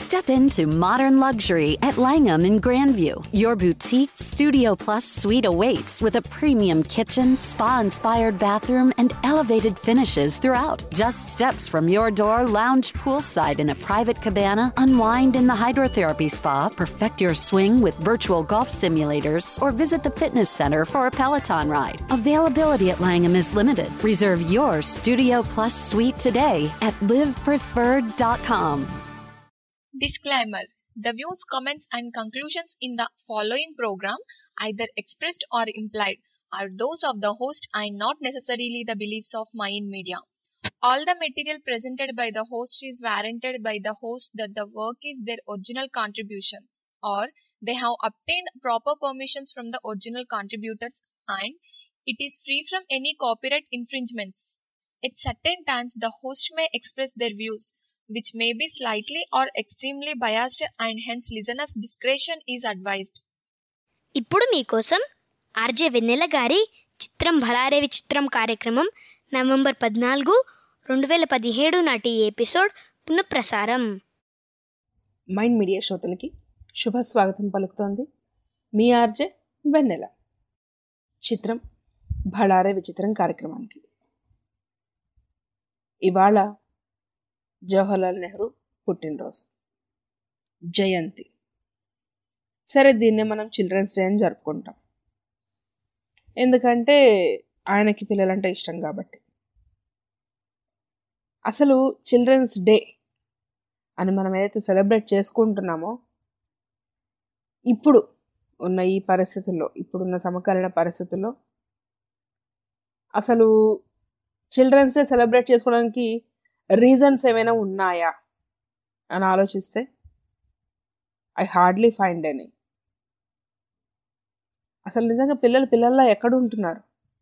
Step into modern luxury at Langham in Grandview. Your boutique Studio Plus suite awaits with a premium kitchen, spa inspired bathroom, and elevated finishes throughout. Just steps from your door, lounge poolside in a private cabana, unwind in the hydrotherapy spa, perfect your swing with virtual golf simulators, or visit the fitness center for a Peloton ride. Availability at Langham is limited. Reserve your Studio Plus suite today at livepreferred.com. Disclaimer The views, comments, and conclusions in the following program, either expressed or implied, are those of the host and not necessarily the beliefs of Mayan Media. All the material presented by the host is warranted by the host that the work is their original contribution or they have obtained proper permissions from the original contributors and it is free from any copyright infringements. At certain times, the host may express their views, which may be slightly or extremely biased, and hence listeners' discretion is advised. ఇప్పుడు మీకోసం RJ వెన్నెల గారి చిత్రం భలారే విచిత్రం కార్యక్రమం November పద్నాలుగు రెండు వేల పదిహేడు నాటి ఎపిసోడ్ పునఃప్రసారం మైండ్ మీడియా శ్రోతలకి శుభ స్వాగతం పలుకుతోంది మీ ఆర్జే వెన్నెల చిత్రం భళారే విచిత్రం కార్యక్రమానికి ఇవాళ జవహర్లాల్ నెహ్రూ పుట్టినరోజు జయంతి సరే దీన్నే మనం చిల్డ్రన్స్ డే అని జరుపుకుంటాం ఎందుకంటే ఆయనకి పిల్లలంటే ఇష్టం కాబట్టి అసలు చిల్డ్రన్స్ డే అని మనం ఏదైతే సెలబ్రేట్ చేసుకుంటున్నామో ఇప్పుడు ఉన్న ఈ పరిస్థితుల్లో ఇప్పుడున్న సమకాలీన పరిస్థితుల్లో అసలు చిల్డ్రన్స్ డే సెలబ్రేట్ చేసుకోవడానికి రీజన్స్ ఏమైనా ఉన్నాయా అని ఆలోచిస్తే ఐ హార్డ్లీ ఫైండ్ ఎనీ అసలు నిజంగా పిల్లలు పిల్లల్లా ఎక్కడ ఉంటున్నారు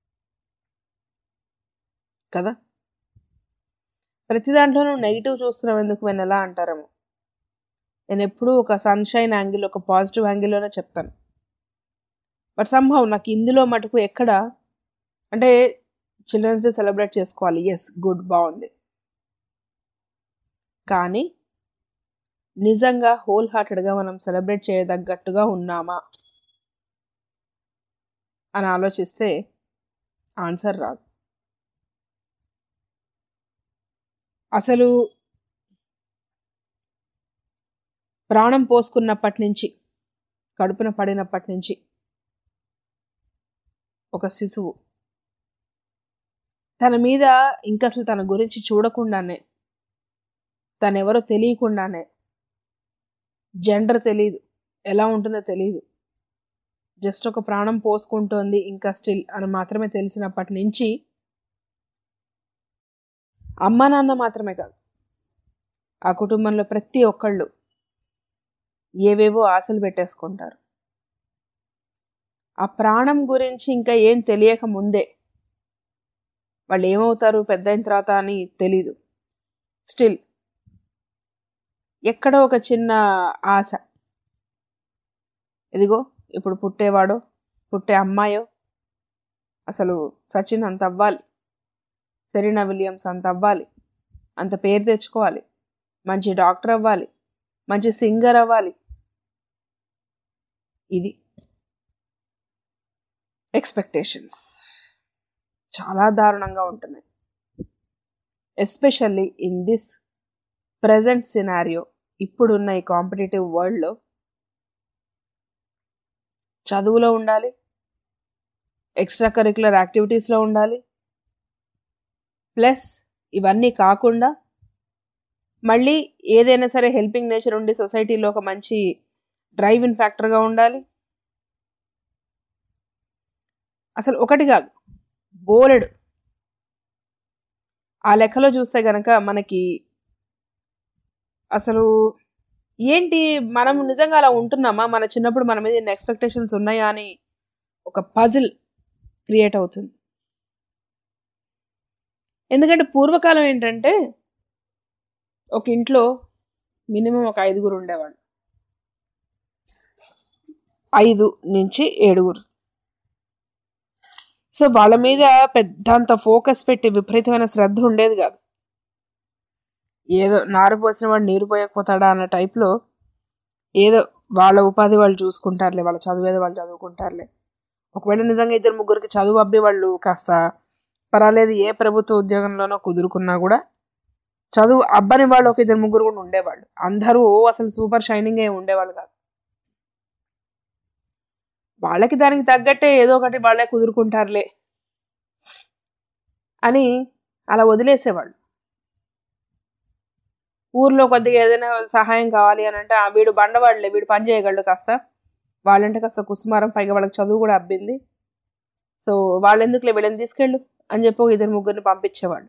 కదా ప్రతి దాంట్లోనూ నెగిటివ్ చూస్తున్నాం ఎందుకు నేను ఎలా అంటారేమో నేను ఎప్పుడూ ఒక సన్షైన్ యాంగిల్ ఒక పాజిటివ్ యాంగిల్లోనే చెప్తాను బట్ సంభవ్ నాకు ఇందులో మటుకు ఎక్కడ అంటే చిల్డ్రన్స్ డే సెలబ్రేట్ చేసుకోవాలి ఎస్ గుడ్ బాగుంది కానీ నిజంగా హోల్ హార్టెడ్గా మనం సెలబ్రేట్ చేయదగ్గట్టుగా ఉన్నామా అని ఆలోచిస్తే ఆన్సర్ రాదు అసలు ప్రాణం పోసుకున్నప్పటి నుంచి కడుపున పడినప్పటి నుంచి ఒక శిశువు తన మీద ఇంకా అసలు తన గురించి చూడకుండానే తనెవరో తెలియకుండానే జెండర్ తెలియదు ఎలా ఉంటుందో తెలియదు జస్ట్ ఒక ప్రాణం పోసుకుంటోంది ఇంకా స్టిల్ అని మాత్రమే తెలిసినప్పటి నుంచి అమ్మ నాన్న మాత్రమే కాదు ఆ కుటుంబంలో ప్రతి ఒక్కళ్ళు ఏవేవో ఆశలు పెట్టేసుకుంటారు ఆ ప్రాణం గురించి ఇంకా ఏం తెలియక ముందే వాళ్ళు ఏమవుతారు పెద్ద అయిన తర్వాత అని తెలీదు స్టిల్ ఎక్కడో ఒక చిన్న ఆశ ఇదిగో ఇప్పుడు పుట్టేవాడో పుట్టే అమ్మాయో అసలు సచిన్ అంత అవ్వాలి సెరీనా విలియమ్స్ అంత అవ్వాలి అంత పేరు తెచ్చుకోవాలి మంచి డాక్టర్ అవ్వాలి మంచి సింగర్ అవ్వాలి ఇది ఎక్స్పెక్టేషన్స్ చాలా దారుణంగా ఉంటున్నాయి especially in this present scenario ఇప్పుడున్న ఈ కాంపిటేటివ్ వరల్డ్లో చదువులో ఉండాలి ఎక్స్ట్రా కరికులర్ యాక్టివిటీస్లో ఉండాలి ప్లస్ ఇవన్నీ కాకుండా మళ్ళీ ఏదైనా సరే హెల్పింగ్ నేచర్ ఉండి సొసైటీలో ఒక మంచి డ్రైవింగ్ ఫ్యాక్టర్గా ఉండాలి అసలు ఒకటి కాదు బోలెడు ఆ లెక్కలో చూస్తే గనక మనకి అసలు ఏంటి మనం నిజంగా అలా ఉంటున్నామా మన చిన్నప్పుడు మన మీద ఎన్ని ఎక్స్పెక్టేషన్స్ ఉన్నాయా అని ఒక పజిల్ క్రియేట్ అవుతుంది ఎందుకంటే పూర్వకాలం ఏంటంటే ఒక ఇంట్లో మినిమం ఒక ఐదుగురు ఉండేవాళ్ళు ఐదు నుంచి ఏడుగురు సో వాళ్ళ మీద పెద్దంత ఫోకస్ పెట్టి విపరీతమైన శ్రద్ధ ఉండేది కాదు ఏదో నారు పోసిన వాడు నీరు పోయకపోతాడా అన్న టైప్లో ఏదో వాళ్ళ ఉపాధి వాళ్ళు చూసుకుంటారులే వాళ్ళ చదివేది వాళ్ళు చదువుకుంటారులే ఒకవేళ నిజంగా ఇద్దరు ముగ్గురికి చదువు అబ్బి వాళ్ళు కాస్త పర్వాలేదు ఏ ప్రభుత్వ ఉద్యోగంలోనో కుదురుకున్నా కూడా చదువు అబ్బని వాళ్ళు ఒక ఇద్దరు ముగ్గురు కూడా ఉండేవాళ్ళు అందరూ ఓ అసలు సూపర్ షైనింగ్ ఏ ఉండేవాళ్ళు కాదు వాళ్ళకి దానికి తగ్గట్టే ఏదో ఒకటి వాళ్ళే కుదురుకుంటారులే అని అలా వదిలేసేవాళ్ళు ఊర్లో కొద్దిగా ఏదైనా సహాయం కావాలి అని అంటే "ఆ, వీడు బండవాళ్ళే వీడు పని చేయగలడు కాస్త వాళ్ళంటే కాస్త కుసుమారం పైగా వాళ్ళకి చదువు కూడా అబ్బింది సో వాళ్ళు ఎందుకులే వీళ్ళని తీసుకెళ్ళు అని చెప్పి ఒక ఇద్దరు ముగ్గురిని పంపించేవాళ్ళు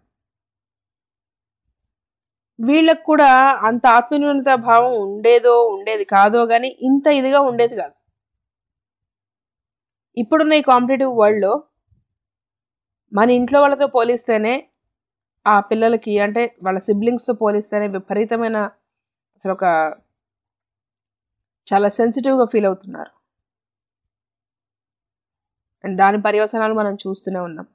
వీళ్ళకు కూడా అంత ఆత్మన్యూనత భావం ఉండేదో ఉండేది కాదో కానీ ఇంత ఇదిగా ఉండేది కాదు ఇప్పుడున్న ఈ కాంపిటేటివ్ వరల్డ్లో మన ఇంట్లో వాళ్ళతో పోలిస్తేనే ఆ పిల్లలకి అంటే వాళ్ళ సిబ్లింగ్స్తో పోలిస్తేనే విపరీతమైన అసలు ఒక చాలా సెన్సిటివ్గా ఫీల్ అవుతున్నారు అండ్ దాని పర్యవసనాలు మనం చూస్తూనే ఉన్నాం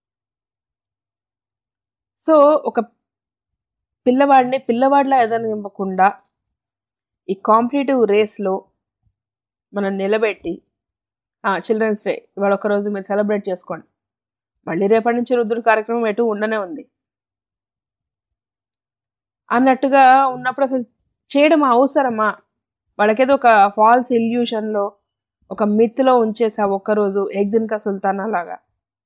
సో ఒక పిల్లవాడిని పిల్లవాడిలా ఎదనివ్వకుండా ఈ కాంపిటేటివ్ రేస్లో మనం నిలబెట్టి చిల్డ్రన్స్ డే ఇవాళ ఒకరోజు మీరు సెలబ్రేట్ చేసుకోండి మళ్ళీ రేపటి నుంచి రుద్రుడు కార్యక్రమం ఎటు ఉండనే ఉంది అన్నట్టుగా ఉన్నప్పుడు అసలు చేయడం అవసరమా వాళ్ళకేదో ఒక ఫాల్స్ ఇల్యూషన్లో ఒక మిత్లో ఉంచేసి ఆ ఒక్కరోజు ఎగ్దిన్ కా సుల్తానా లాగా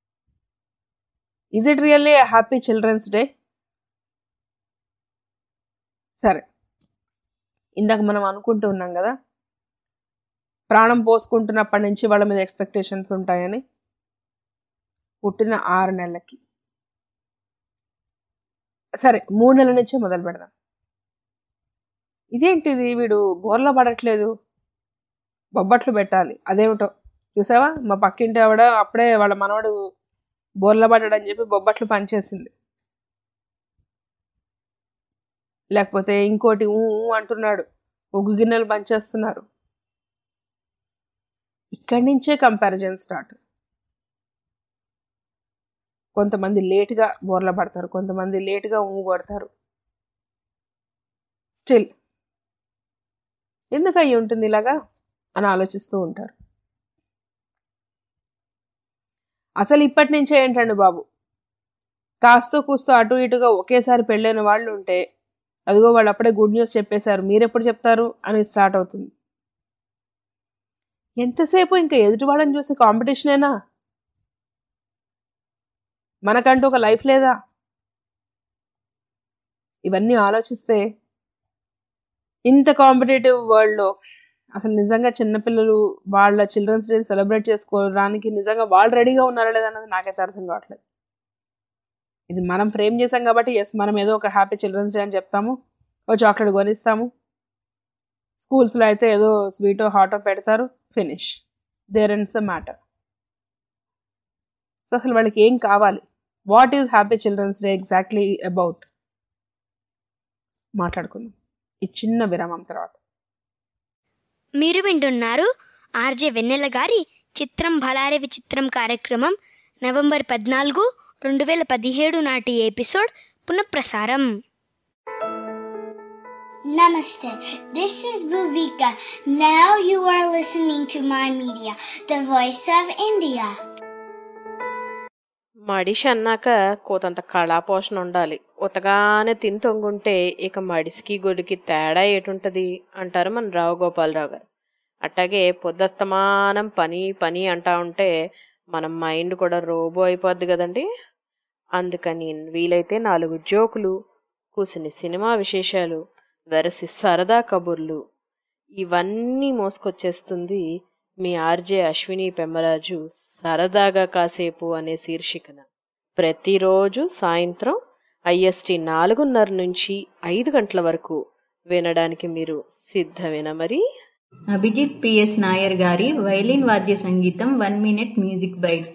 is it really happy children's day సరే ఇందాక మనం అనుకుంటూ ఉన్నాం కదా ప్రాణం పోసుకుంటున్నప్పటి నుంచి వాళ్ళ మీద ఎక్స్పెక్టేషన్స్ ఉంటాయని పుట్టిన ఆరు నెలలకి సరే మూడు నెలల నుంచే మొదలు పెడదాం ఇదేంటిది వీడు బోర్లో పడట్లేదు బొబ్బట్లు పెట్టాలి అదేమిటో చూసావా మా పక్కింటి ఆవిడ అప్పుడే వాళ్ళ మనవడు బోర్ల పడ్డాడని చెప్పి బొబ్బట్లు పనిచేసింది లేకపోతే ఇంకోటి ఊ ఊ అంటున్నాడు ఒగ్గు గిన్నెలు పనిచేస్తున్నారు ఇక్కడి నుంచే కంపారిజన్ స్టార్ట్ కొంతమంది లేట్గా బోర్ల పడతారు కొంతమంది లేట్గా ఊ కొడతారు స్టిల్ ఎందుకు అయ్యి ఉంటుంది ఇలాగా అని ఆలోచిస్తూ ఉంటారు అసలు ఇప్పటి నుంచే ఏంటండి బాబు కాస్తో కూస్తో అటు ఇటుగా ఒకేసారి పెళ్ళైన వాళ్ళు ఉంటే అదిగో వాళ్ళు అప్పుడే గుడ్ న్యూస్ చెప్పేశారు మీరెప్పుడు చెప్తారు అని స్టార్ట్ అవుతుంది ఎంతసేపు ఇంకా ఎదుటి వాళ్ళని చూసి కాంపిటీషనేనా మనకంటూ ఒక లైఫ్ లేదా ఇవన్నీ ఆలోచిస్తే ఇంత కాంపిటేటివ్ వరల్డ్లో అసలు నిజంగా చిన్నపిల్లలు వాళ్ళ చిల్డ్రన్స్ డే సెలబ్రేట్ చేసుకోవడానికి నిజంగా వాళ్ళు రెడీగా ఉన్నారా లేదా అన్నది నాకైతే అర్థం కావట్లేదు ఇది మనం ఫ్రేమ్ చేసాం కాబట్టి ఎస్ మనం ఏదో ఒక హ్యాపీ చిల్డ్రన్స్ డే అని చెప్తాము ఓ చాక్లెట్ కొనిస్తాము స్కూల్స్లో అయితే ఏదో స్వీటో హాటో పెడతారు finish there ends the matter so అసలు వాళ్ళకి ఏం కావాలి what is happy children's day exactly about మాట్లాడుకుందాం ఈ చిన్న విరామం తర్వాత మీరు వింటున్నారు ఆర్జే వెన్నెల గారి చిత్రం భలారే విచిత్రం కార్యక్రమం నవంబర్ పద్నాలుగు రెండు వేల పదిహేడు నాటి ఎపిసోడ్ పునఃప్రసారం Namaste. This is Bhuvika. Now you are listening to my media, the voice of India. మడిషి అన్నాక కోతంత కళాపోషణ ఉండాలి ఉతగానే తిని తొంగుంటే ఇక మడిసికి గొడికి తేడా ఏటుంటది అంటారు మన రావు గోపాలరావు గారు అట్టాగే పొద్దస్తమానం పని పని అంటా ఉంటే మన మైండ్ కూడా రోబో అయిపోద్ది కదండి అందుకని వీలైతే నాలుగు జోకులు కూసిని సినిమా విశేషాలు వెరసి సరదా కబుర్లు ఇవన్నీ మోసుకొచ్చేస్తుంది మీ ఆర్జే అశ్విని పెమ్మరాజు సరదాగా కాసేపు అనే శీర్షికన ప్రతిరోజు సాయంత్రం ఐఎస్టి నాలుగున్నర నుంచి ఐదు గంటల వరకు వినడానికి మీరు సిద్ధమేనా మరి అభిజిత్ పిఎస్ నాయర్ గారి వైలిన్ వాద్య సంగీతం one minute music bite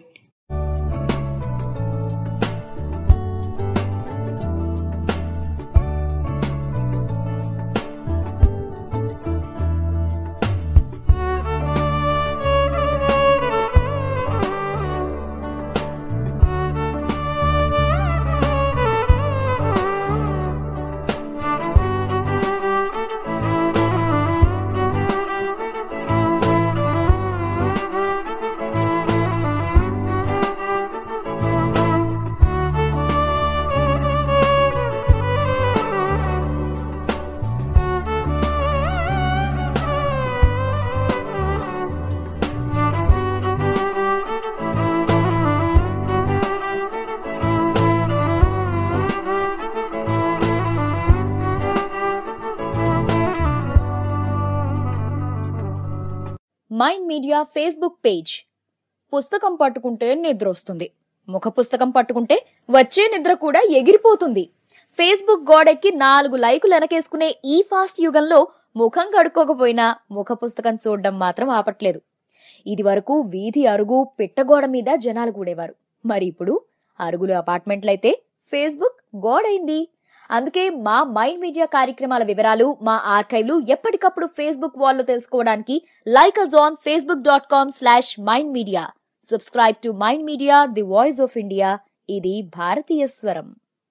mind media Facebook page పుస్తకం పట్టుకుంటే నిద్ర వస్తుంది ముఖ పుస్తకం పట్టుకుంటే వచ్చే నిద్ర కూడా ఎగిరిపోతుంది ఫేస్బుక్ గోడెక్కి నాలుగు లైకులు వెనకేసుకునే ఈ ఫాస్ట్ యుగంలో ముఖం కడుక్కోకపోయినా ముఖ పుస్తకం చూడడం మాత్రం ఆపట్లేదు ఇది వరకు వీధి అరుగు పిట్టగోడ మీద జనాలు కూడేవారు మరి ఇప్పుడు అరుగులు అపార్ట్మెంట్లయితే ఫేస్బుక్ గోడైంది అందుకే మా మైండ్ మీడియా కార్యక్రమాల వివరాలు మా ఆర్కైవ్లు ఎప్పటికప్పుడు ఫేస్బుక్ వాల్లో తెలుసుకోవడానికి like us on Facebook dot com slash mind media subscribe to mind media the voice of India ఇది భారతీయ స్వరం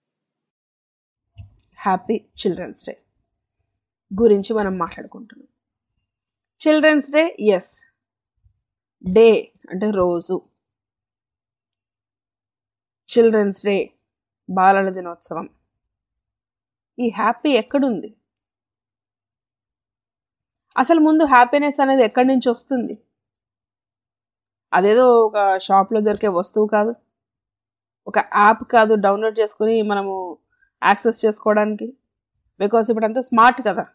హ్యాపీ చిల్డ్రన్స్ డే గురించి మనం మాట్లాడుకుంటున్నాం చిల్డ్రన్స్ డే ఎస్ డే అంటే రోజు చిల్డ్రన్స్ డే బాలల దినోత్సవం ఈ హ్యాపీ ఎక్కడుంది అసలు ముందు హ్యాపీనెస్ అనేది ఎక్కడి నుంచి వస్తుంది అదేదో ఒక షాప్లో దొరికే వస్తువు కాదు ఒక యాప్ కాదు డౌన్లోడ్ చేసుకుని మనము యాక్సెస్ చేసుకోవడానికి బికాస్ ఇప్పుడు అంతా స్మార్ట్ కదా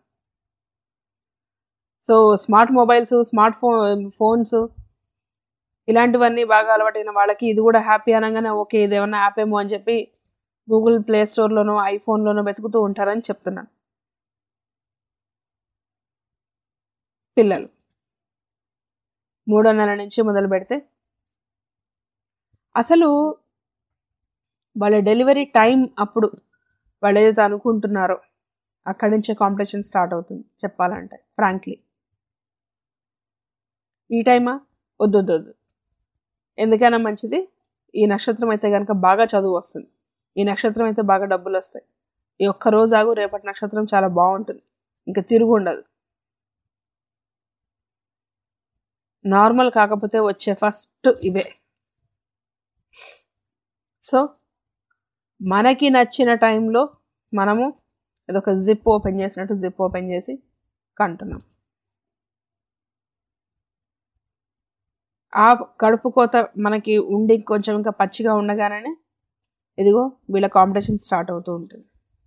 so smart mobiles smart phone phones ఇలాంటివన్నీ బాగా అలవాటైన వాళ్ళకి ఇది కూడా హ్యాపీ అనగానే ఓకే ఇది ఏమన్నా యాప్ ఏమో అని చెప్పి గూగుల్ ప్లే స్టోర్లోనో ఐఫోన్లోనో వెతుకుతూ ఉంటారని చెప్తున్నాను పిల్లలు మూడో నెల నుంచి మొదలు పెడితే అసలు వాళ్ళ డెలివరీ టైం అప్పుడు వాళ్ళు ఏదైతే అనుకుంటున్నారో అక్కడి నుంచే కాంపిటీషన్ స్టార్ట్ అవుతుంది చెప్పాలంటే ఫ్రాంక్లీ ఈ టైమా వద్దు వద్దు వద్దు ఎందుకైనా మంచిది ఈ నక్షత్రం అయితే కనుక బాగా చదువు వస్తుంది ఈ నక్షత్రం అయితే బాగా డబ్బులు వస్తాయి ఈ ఒక్క రోజు ఆగు రేపటి నక్షత్రం చాలా బాగుంటుంది ఇంకా తిరుగు ఉండదు నార్మల్ కాకపోతే వచ్చే ఫస్ట్ ఇవే సో మనకి నచ్చిన టైంలో మనము ఇదొక జిప్ ఓపెన్ చేసినట్టు జిప్ ఓపెన్ చేసి కంటున్నాం ఆ కడుపు కోత మనకి ఉండి కొంచెం ఇంకా పచ్చిగా ఉండగానే ఇదిగో వీళ్ళ కాంపిటీషన్ స్టార్ట్ అవుతూ ఉంటుంది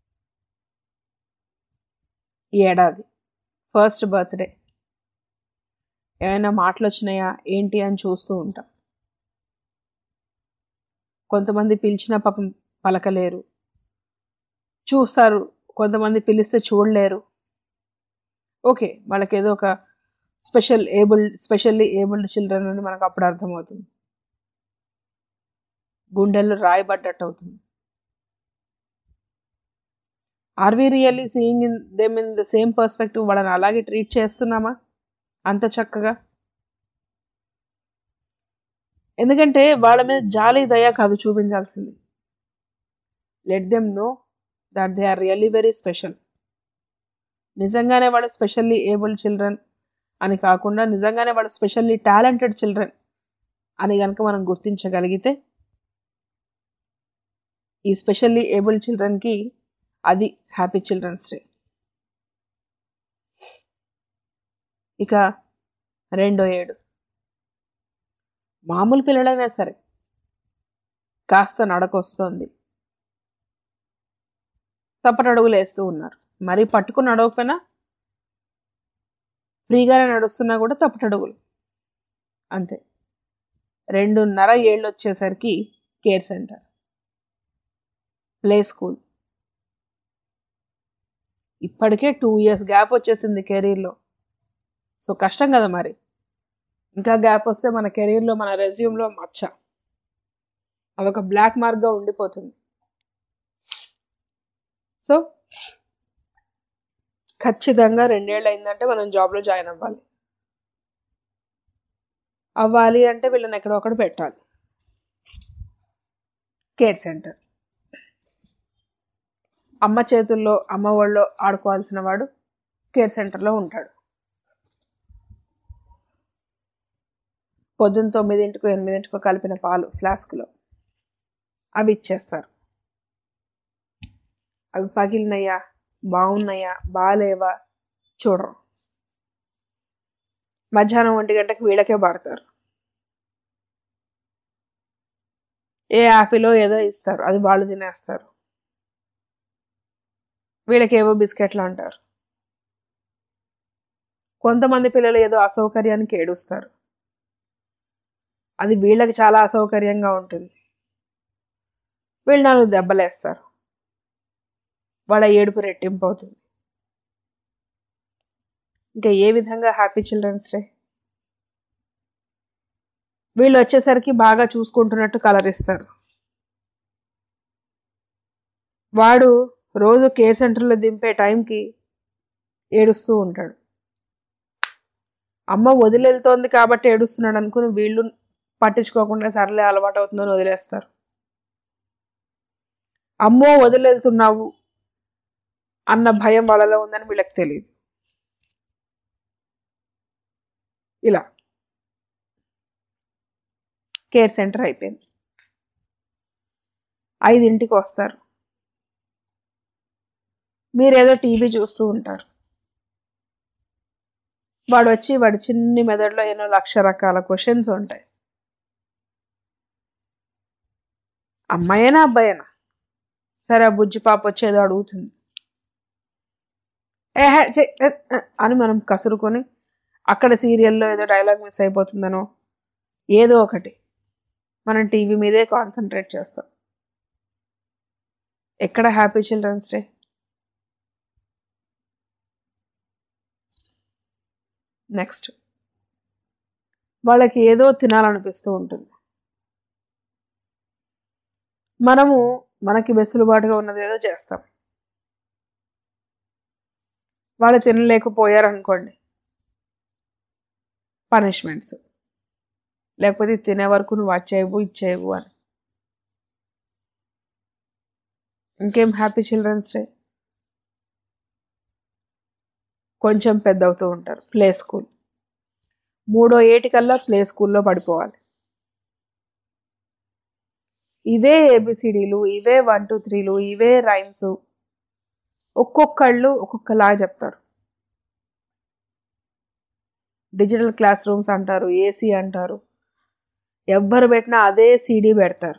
ఈ ఏడాది ఫస్ట్ బర్త్డే ఏమైనా మాటలు వచ్చినాయా ఏంటి అని చూస్తూ ఉంటాం కొంతమంది పిలిచిన పాపం పలకలేరు చూస్తారు కొంతమంది పిలిస్తే చూడలేరు ఓకే వాళ్ళకి ఏదో ఒక special abled specially abled children అని మనకు అప్పుడు అర్థమవుతుంది గుండెల్లో రాయబడ్డట్టు అవుతుంది are we really seeing in them in the same perspective వాళ్ళని అలాగే ట్రీట్ చేస్తున్నామా అంత చక్కగా ఎందుకంటే వాళ్ళ మీద జాలి దయ కాదు చూపించాల్సింది let them know that they are really very special నిజంగానే వాళ్ళు స్పెషల్లీ ఏబుల్ చిల్డ్రన్ అని కాకుండా నిజంగానే వాళ్ళు స్పెషల్లీ టాలెంటెడ్ చిల్డ్రన్ అని కనుక మనం గుర్తించగలిగితే ఈ స్పెషల్లీ ఏబుల్ చిల్డ్రన్కి అది హ్యాపీ చిల్డ్రన్స్ డే ఇక రెండో ఏడు మామూలు పిల్లలైనా సరే కాస్త నడకొస్తోంది తప్పటడుగులు వేస్తూ ఉన్నారు మరీ పట్టుకుని నడవకపోయినా ఫ్రీగానే నడుస్తున్నా కూడా తప్పటడుగులు అంతే రెండున్నర ఏళ్ళు వచ్చేసరికి కేర్ సెంటర్ ప్లే స్కూల్ ఇప్పటికే టూ ఇయర్స్ గ్యాప్ వచ్చేసింది కెరీర్లో సో కష్టం కదా మరి ఇంకా గ్యాప్ వస్తే మన కెరీర్లో మన రెజ్యూమ్లో మచ్చ అదొక బ్లాక్ మార్క్గా ఉండిపోతుంది సో ఖచ్చితంగా రెండేళ్ళు అయిందంటే మనం జాబ్లో జాయిన్ అవ్వాలి అవ్వాలి అంటే వీళ్ళని ఎక్కడో ఒకటి పెట్టాలి కేర్ సెంటర్ అమ్మ చేతుల్లో అమ్మ ఒళ్ళో ఆడుకోవాల్సిన వాడు కేర్ సెంటర్లో ఉంటాడు పొద్దున్న తొమ్మిదింటికో ఎనిమిదింటికో కలిపిన పాలు ఫ్లాస్క్లో అవి ఇచ్చేస్తారు అవి పగిలినయా బాగున్నాయా బాగాలేవా చూడరు మధ్యాహ్నం ఒంటి గంటకి వీళ్ళకే పడతారు ఏ యాపిలో ఏదో ఇస్తారు అది వాళ్ళు తినేస్తారు వీళ్ళకేవో బిస్కెట్లు అంటారు కొంతమంది పిల్లలు ఏదో అసౌకర్యానికి ఏడుస్తారు అది వీళ్ళకి చాలా అసౌకర్యంగా ఉంటుంది వీళ్ళు నాలుగు దెబ్బలేస్తారు వాళ్ళ ఏడుపు రెట్టింపు అవుతుంది ఇంకా ఏ విధంగా హ్యాపీ చిల్డ్రన్స్ డే వీళ్ళు వచ్చేసరికి బాగా చూసుకుంటున్నట్టు కలరిస్తారు వాడు రోజు కేర్ సెంటర్లో దింపే టైంకి ఏడుస్తూ ఉంటాడు అమ్మ వదిలేళ్తోంది కాబట్టి ఏడుస్తున్నాడు అనుకుని వీళ్ళు పట్టించుకోకుండా సర్లే అలవాటు అవుతుందని వదిలేస్తారు అమ్మో వదిలేళ్తున్నావు అన్న భయం వాళ్ళలో ఉందని వీళ్ళకి తెలియదు ఇలా కేర్ సెంటర్ అయిపోయింది ఐదింటికి వస్తారు మీరేదో టీవీ చూస్తూ ఉంటారు వాడు వచ్చి వాడి చిన్ని మెదడులో ఎన్నో లక్ష రకాల క్వశ్చన్స్ ఉంటాయి అమ్మాయేనా అబ్బాయేనా సరే ఆ బుజ్జి పాప వచ్చేదో అడుగుతుంది ఏహే ఛే, ఏ, ఏ, అని మనం కసురుకొని అక్కడ సీరియల్లో ఏదో డైలాగ్ మిస్ అయిపోతుందనో ఏదో ఒకటి మనం టీవీ మీదే కాన్సన్ట్రేట్ చేస్తాం ఎక్కడ హ్యాపీ చిల్డ్రన్స్ డే నెక్స్ట్ వాళ్ళకి ఏదో తినాలనిపిస్తూ ఉంటుంది మనము మనకి వెసులుబాటుగా ఉన్నది ఏదో చేస్తాం వాళ్ళు తినలేకపోయారనుకోండి పనిష్మెంట్స్ లేకపోతే ఇది తినే వరకు నువ్వు వచ్చేవు ఇచ్చేవు అని ఇంకేం హ్యాపీ చిల్డ్రన్స్ డే కొంచెం పెద్ద అవుతూ ఉంటారు ప్లే స్కూల్ మూడో ఏటికల్లా ప్లే స్కూల్లో పడిపోవాలి ఇవే ఏబిసిడీలు ఇవే వన్ టూ త్రీలు ఇవే రైమ్స్ ఒక్కొక్కళ్ళు ఒక్కొక్కలాగా చెప్తారు డిజిటల్ క్లాస్ రూమ్స్ అంటారు ఏసీ అంటారు ఎవ్వరు పెట్టినా అదే సీడీ పెడతారు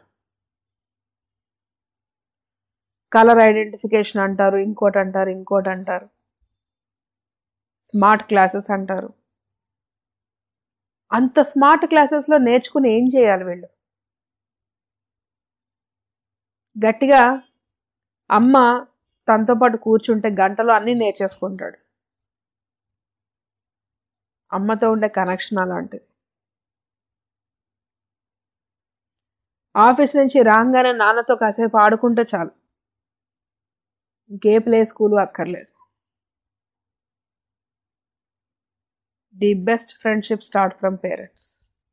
కలర్ ఐడెంటిఫికేషన్ అంటారు ఇంకోటి అంటారు ఇంకోటి అంటారు స్మార్ట్ క్లాసెస్ అంటారు అంత స్మార్ట్ క్లాసెస్లో నేర్చుకుని ఏం చేయాలి వీళ్ళు గట్టిగా అమ్మ తనతో పాటు కూర్చుంటే గంటలో అన్నీ నేర్చేసుకుంటాడు అమ్మతో ఉండే కనెక్షన్ అలాంటిది ఆఫీస్ నుంచి రాగానే నాన్నతో కాసేపు ఆడుకుంటే చాలు ఇంకే ప్లే స్కూలు అక్కర్లేదు the best friendship start from parents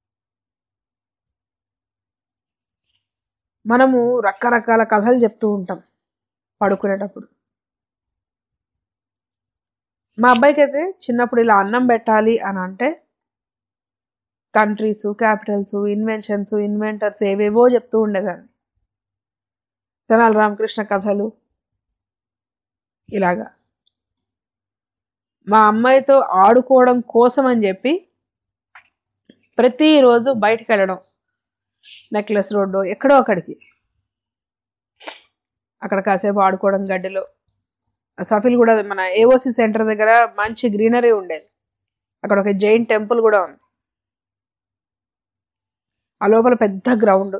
మనము రకరకాల కథలు చెప్తూ ఉంటాం పడుకునేటప్పుడు మా అబ్బాయికి అయితే చిన్నప్పుడు ఇలా అన్నం పెట్టాలి అని అంటే కంట్రీస్ క్యాపిటల్స్ ఇన్వెన్షన్స్ ఇన్వెంటర్స్ ఏవేవో చెప్తూ ఉండేదాన్ని తెనాలి రామకృష్ణ కథలు ఇలాగా మా అమ్మాయితో ఆడుకోవడం కోసం అని చెప్పి ప్రతిరోజు బయటకు వెళ్ళడం నెక్లెస్ రోడ్డు ఎక్కడో అక్కడికి అక్కడ కాసేపు ఆడుకోవడం గడ్డిలో సఫిల్ కూడా మన ఏఓసి సెంటర్ దగ్గర మంచి గ్రీనరీ ఉండేది అక్కడ ఒక జైన్ టెంపుల్ కూడా ఉంది ఆ లోపల పెద్ద గ్రౌండ్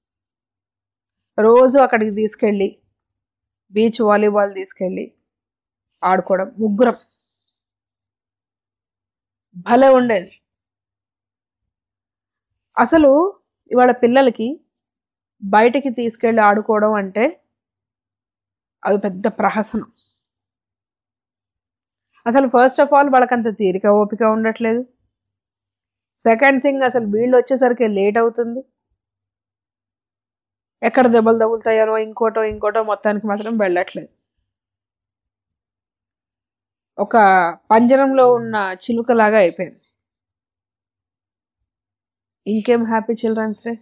రోజు అక్కడికి తీసుకెళ్ళి బీచ్ వాలీబాల్ తీసుకెళ్ళి ఆడుకోవడం ముగ్గురం భలే ఉండేది అసలు ఇవాళ పిల్లలకి బయటికి తీసుకెళ్ళి ఆడుకోవడం అంటే అది పెద్ద ప్రహసనం అసలు ఫస్ట్ ఆఫ్ ఆల్ వాళ్ళకంత తీరిక ఓపిక ఉండట్లేదు సెకండ్ థింగ్ అసలు వీళ్ళు వచ్చేసరికి లేట్ అవుతుంది ఎక్కడ దెబ్బలు తగులుతాయనో ఇంకోటో ఇంకోటో మొత్తానికి మాత్రం వెళ్ళట్లేదు ఒక పంజరంలో ఉన్న చిలుకలాగా అయిపోయింది ఇంకేం హ్యాపీ చిల్డ్రన్స్ డే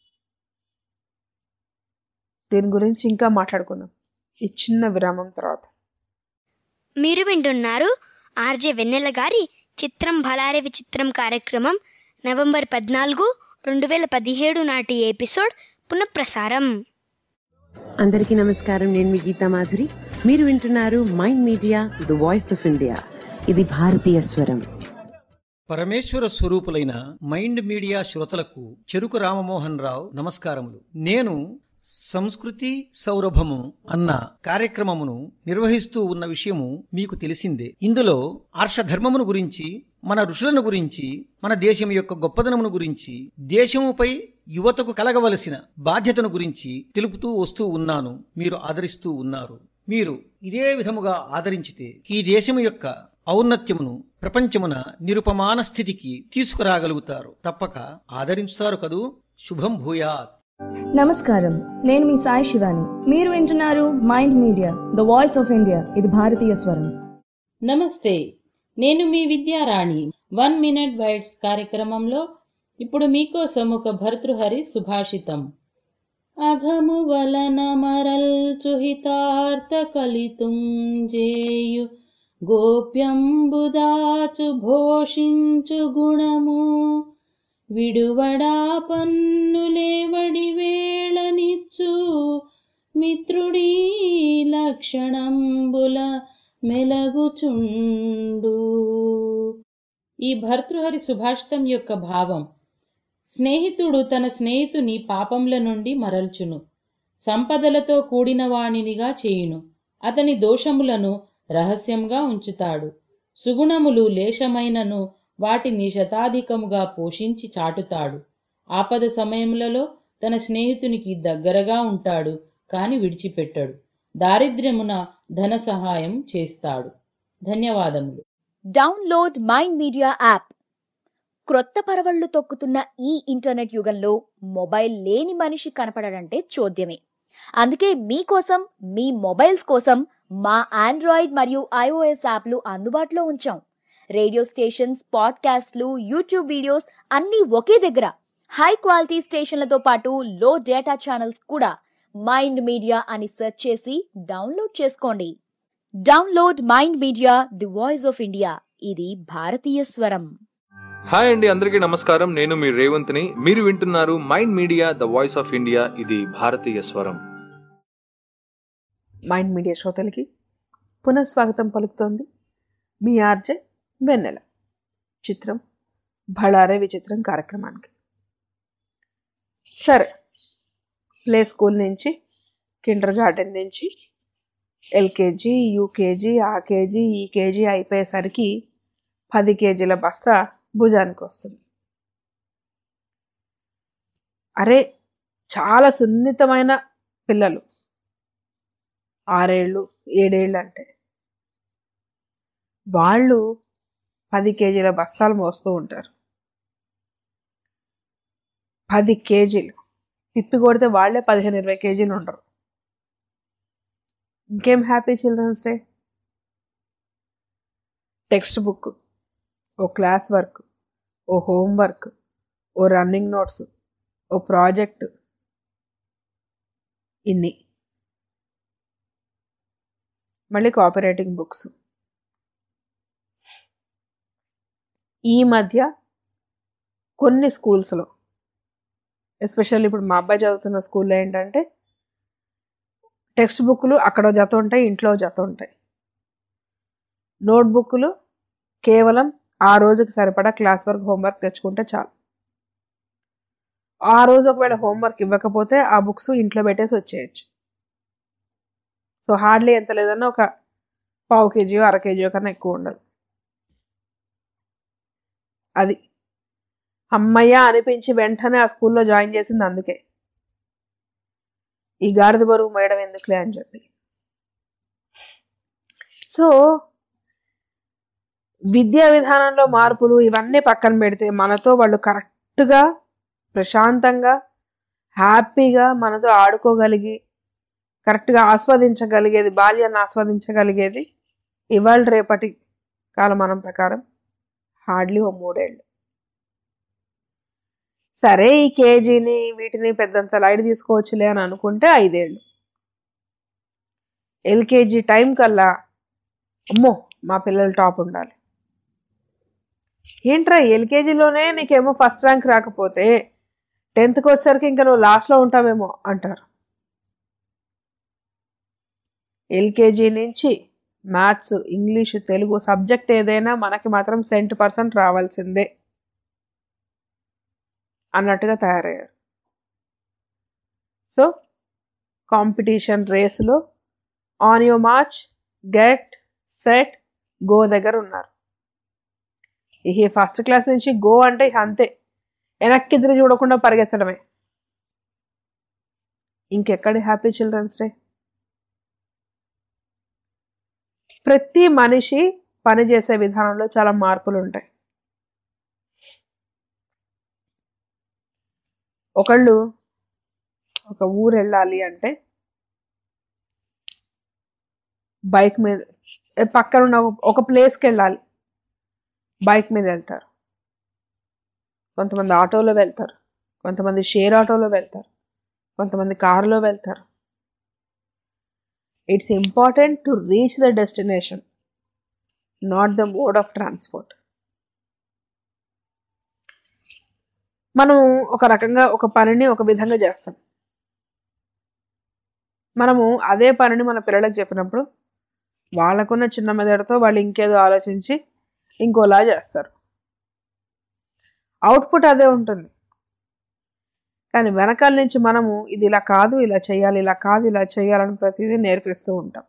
దీని గురించి ఇంకా మాట్లాడుకుందాం ఈ చిన్న విరామం తర్వాత మీరు వింటున్నారు ఆర్జే వెన్నెల గారి చిత్రం భలారే విచిత్రం కార్యక్రమం నవంబర్ పద్నాలుగు రెండు వేల పదిహేడు నాటి ఎపిసోడ్ పునఃప్రసారం అందరికీ నమస్కారం నేను మీ గీతా మాధురి మీరు వింటున్నారు Mind Media the voice of India ఇది భారతీయ స్వరం పరమేశ్వర స్వరూపులైన మైండ్ మీడియా శ్రోతలకు చెరుకు రామమోహన్ రావు నమస్కారములు నేను సంస్కృతి సౌరభము అన్న కార్యక్రమమును నిర్వహిస్తూ ఉన్న విషయము మీకు తెలిసిందే ఇందులో ఆర్షధర్మమును గురించి మన ఋషులను గురించి మన దేశం యొక్క గొప్పదనమును గురించి దేశముపై యువతకు కలగవలసిన బాధ్యతను గురించి తెలుపుతూ వస్తూ ఉన్నాను మీరు ఆదరిస్తూ ఉన్నారు మీరు ఇదే విధముగా ఆదరించితే ఈ దేశము యొక్క ఔన్నత్యమును ప్రపంచమున నిరుపమాన స్థితికి తీసుకురాగలుగుతారు తప్పక ఆదరించుతారు కదూ శుభం భూయాత్ నమస్కారం నేను మీ సాయి శివాని మీరు వింటున్నారు Mind Media the voice of India ఇది భారతీయ స్వరం నమస్తే నేను మీ విద్యారాణి వన్ మినిట్ బైట్స్ కార్యక్రమంలో ఇప్పుడు మీకోసం ఒక భర్తృహరి సుభాషితం అఘము వలన మరల్చుహితార్థ కలితుంజేయు గోప్యంబుదాచు భోషించు గుణము విడువడా పన్నులేవడి వేళనిచ్చు మిత్రుడీ లక్షణంబుల మెలగుచుండు ఈ భర్తృహరి సుభాషితం యొక్క భావం స్నేహితుడు తన స్నేహితుని పాపంల నుండి మరల్చును సంపదలతో కూడిన వాణినిగా చేయును అతని దోషములను రహస్యంగా ఉంచుతాడు సుగుణములు లేశమైనను వాటిని శతాధికముగా పోషించి చాటుతాడు ఆపద సమయములలో తన స్నేహితునికి దగ్గరగా ఉంటాడు కాని విడిచిపెట్టడు దారిద్ర్యమున ధన సహాయం చేస్తాడు ధన్యవాదములు డౌన్లోడ్ మైండ్ మీడియా యాప్ క్రొత్త పరవళ్లు తొక్కుతున్న ఈ ఇంటర్నెట్ యుగంలో మొబైల్ లేని మనిషి కనపడడంటే చోద్యమే అందుకే మీకోసం మీ మొబైల్స్ కోసం మా ఆండ్రాయిడ్ మరియు ఐఓఎస్ యాప్లు అందుబాటులో ఉంచాం రేడియో స్టేషన్స్ పాడ్కాస్ట్లు యూట్యూబ్ వీడియోస్ అన్నీ ఒకే దగ్గర హై క్వాలిటీ స్టేషన్లతో పాటు లో డేటా ఛానల్స్ కూడా మైండ్ మీడియా అని సెర్చ్ చేసి డౌన్లోడ్ చేసుకోండి download Mind media the voice of India ఇది భారతీయ స్వరం హాయ్ అండి అందరికీ నమస్కారం నేను మీ రేవంత్ని మీరు వింటున్నారు Mind Media the voice of India ఇది భారతీయ స్వరం మైండ్ మీడియా శ్రోతలకి పునఃస్వాగతం పలుకుతోంది మీ ఆర్జే వెన్నెల చిత్రం భళారే విచిత్రం కార్యక్రమానికి సరే ప్లే స్కూల్ నుంచి కిండర్ గార్డెన్ నుంచి ఎల్కేజీ యూకేజీ ఆ కేజీ ఈ కేజీ అయిపోయేసరికి పది కేజీల బస్తా భుజానికి వస్తుంది అరే చాలా సున్నితమైన పిల్లలు ఆరేళ్ళు ఏడేళ్ళు అంటే వాళ్ళు పది కేజీల బస్తాలు మోస్తూ ఉంటారు పది కేజీలు తిప్పి కొడితే వాళ్ళే పదిహేను ఇరవై కేజీలు ఉండరు ఇంకేం happy children's day text book ఓ క్లాస్ వర్క్ ఓ హోంవర్క్ ఓ రన్నింగ్ నోట్స్ ఓ ప్రాజెక్ట్ ఇన్ని మళ్ళీ కోఆపరేటింగ్ బుక్స్ ఈ మధ్య కొన్ని స్కూల్స్లో ఎస్పెషల్లీ ఇప్పుడు మా అబ్బాయి చదువుతున్న స్కూల్లో ఏంటంటే టెక్స్ట్ బుక్లు అక్కడ జత ఉంటాయి ఇంట్లో జత ఉంటాయి నోట్బుక్లు కేవలం ఆ రోజుకి సరిపడా క్లాస్ వర్క్ హోంవర్క్ తెచ్చుకుంటే చాలు ఆ రోజు ఒకవేళ హోంవర్క్ ఇవ్వకపోతే ఆ బుక్స్ ఇంట్లో పెట్టేసి వచ్చేయచ్చు సో హార్డ్లీ ఎంత లేదన్నా ఒక పావు కేజీయో అర కేజీయో కన్నా ఎక్కువ ఉండదు అది అమ్మయ్య అనిపించి వెంటనే ఆ స్కూల్లో జాయిన్ చేసింది అందుకే ఈ గాడిద బరువు మేయడం ఎందుకులే అని చెప్పి సో విద్యా విధానంలో మార్పులు ఇవన్నీ పక్కన పెడితే మనతో వాళ్ళు కరెక్ట్గా ప్రశాంతంగా హ్యాపీగా మనతో ఆడుకోగలిగి కరెక్ట్గా ఆస్వాదించగలిగేది బాల్యాన్ని ఆస్వాదించగలిగేది ఇవాళ రేపటి కాలమానం ప్రకారం హార్డ్లీ ఓ మూడేళ్ళు సరే ఈ కేజీని వీటిని పెద్దంత లైట్ తీసుకోవచ్చులే అని అనుకుంటే ఐదేళ్ళు ఎల్కేజీ టైం కల్లా అమ్మో మా పిల్లలు టాప్ ఉండాలి ఏంట్రా ఎల్కేజీలోనే నీకేమో ఫస్ట్ ర్యాంక్ రాకపోతే టెన్త్కి వచ్చేసరికి ఇంకా నువ్వు లాస్ట్లో ఉంటావేమో అంటారు ఎల్కేజీ నుంచి మ్యాథ్స్ ఇంగ్లీషు తెలుగు సబ్జెక్ట్ ఏదైనా మనకి మాత్రం సెంట్ పర్సెంట్ రావాల్సిందే అన్నట్టుగా తయారయ్యారు సో కాంపిటీషన్ రేసులో on your mark get set go దగ్గర ఉన్నారు ఇక ఫస్ట్ క్లాస్ నుంచి గో అంటే ఇక అంతే వెనక్కి తిరిగి చూడకుండా పరిగెత్తడమే ఇంకెక్కడి హ్యాపీ చిల్డ్రన్స్ డే ప్రతి మనిషి పనిచేసే విధానంలో చాలా మార్పులు ఉంటాయి ఒకళ్ళు ఒక ఊరు వెళ్ళాలి అంటే బైక్ మీద ఏ పక్కన ఉన్న ఒక- ఒక ప్లేస్కి వెళ్ళాలి బైక్ మీద వెళ్తారు కొంతమంది ఆటోలో వెళ్తారు కొంతమంది షేర్ ఆటోలో వెళ్తారు కొంతమంది కారులో వెళ్తారు it's important to reach the destination not the mode of transport మనం ఒక రకంగా ఒక పనిని ఒక విధంగా చేస్తాం మనము అదే పనిని మన పిల్లలకు చెప్పినప్పుడు వాళ్ళకున్న చిన్న మెదడుతో వాళ్ళు ఇంకేదో ఆలోచించి ఇంకోలా చేస్తారు అవుట్పుట్ అదే ఉంటుంది కానీ వెనకాల నుంచి మనము ఇది ఇలా కాదు ఇలా చేయాలి ఇలా కాదు ఇలా చేయాలని ప్రతిదీ నేర్పిస్తూ ఉంటాం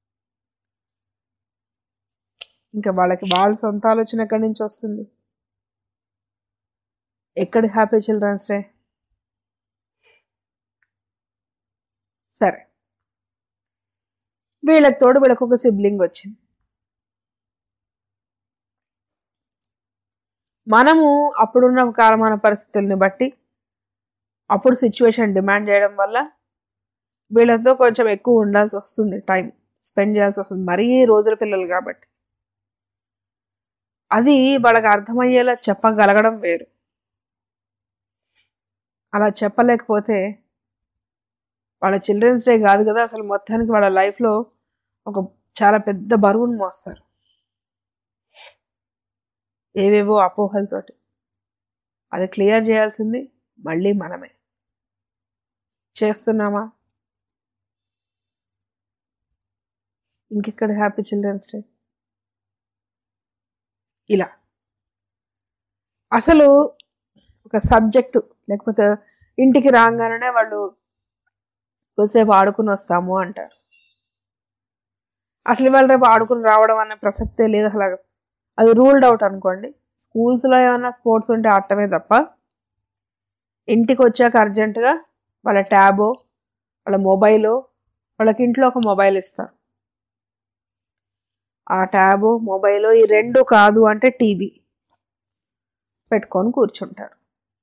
ఇంకా వాళ్ళకి వాళ్ళ సొంత ఆలోచన ఎక్కడి నుంచి వస్తుంది ఎక్కడి హ్యాపీ చిల్డ్రన్స్ డే సరే వీళ్ళకి తోడు వీళ్ళకి ఒక సిబ్లింగ్ వచ్చింది మనము అప్పుడున్న కాలమాన పరిస్థితుల్ని బట్టి అప్పుడు సిచ్యువేషన్ డిమాండ్ చేయడం వల్ల వీళ్ళతో కొంచెం ఎక్కువ ఉండాల్సి వస్తుంది టైం స్పెండ్ చేయాల్సి వస్తుంది మరీ రోజుల పిల్లలు కాబట్టి అది వాళ్ళకి అర్థమయ్యేలా చెప్పగలగడం వేరు అలా చెప్పలేకపోతే వాళ్ళ చిల్డ్రన్స్ డే కాదు కదా అసలు మొత్తానికి వాళ్ళ లైఫ్లో ఒక చాలా పెద్ద బరువును మోస్తారు ఏవేవో అపోహలతోటి అది క్లియర్ చేయాల్సింది మళ్ళీ మనమే చేస్తున్నామా ఇంకెక్కడ హ్యాపీ చిల్డ్రన్స్ డే ఇలా అసలు ఒక సబ్జెక్టు లేకపోతే ఇంటికి రాగానే వాళ్ళు కొద్దిసేపు ఆడుకుని వస్తాము అంటారు అసలు ఇవాళ రేపు ఆడుకుని రావడం అనే ప్రసక్తే లేదు అసలు అది రూల్డ్ అవుట్ అనుకోండి స్కూల్స్లో ఏమైనా స్పోర్ట్స్ ఉంటే ఆడటమే తప్ప ఇంటికి వచ్చాక అర్జెంటుగా వాళ్ళ ట్యాబో వాళ్ళ మొబైలో వాళ్ళకి ఇంట్లో ఒక మొబైల్ ఇస్తారు ఆ ట్యాబు మొబైల్ ఈ రెండు కాదు అంటే టీవీ పెట్టుకొని కూర్చుంటారు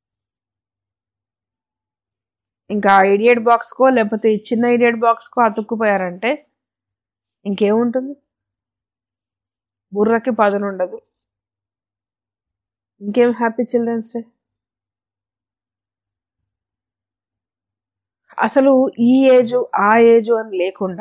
ఇంకా ఇడియట్ బాక్స్కో లేకపోతే ఈ చిన్న ఇడియట్ బాక్స్కో అతుక్కుపోయారంటే ఇంకేముంటుంది బుర్రకి పదును ఉండదు ఇంకేం హ్యాపీ చిల్డ్రన్స్ డే అసలు ఈ ఏజ్ ఆ ఏజ్ అని లేకుండా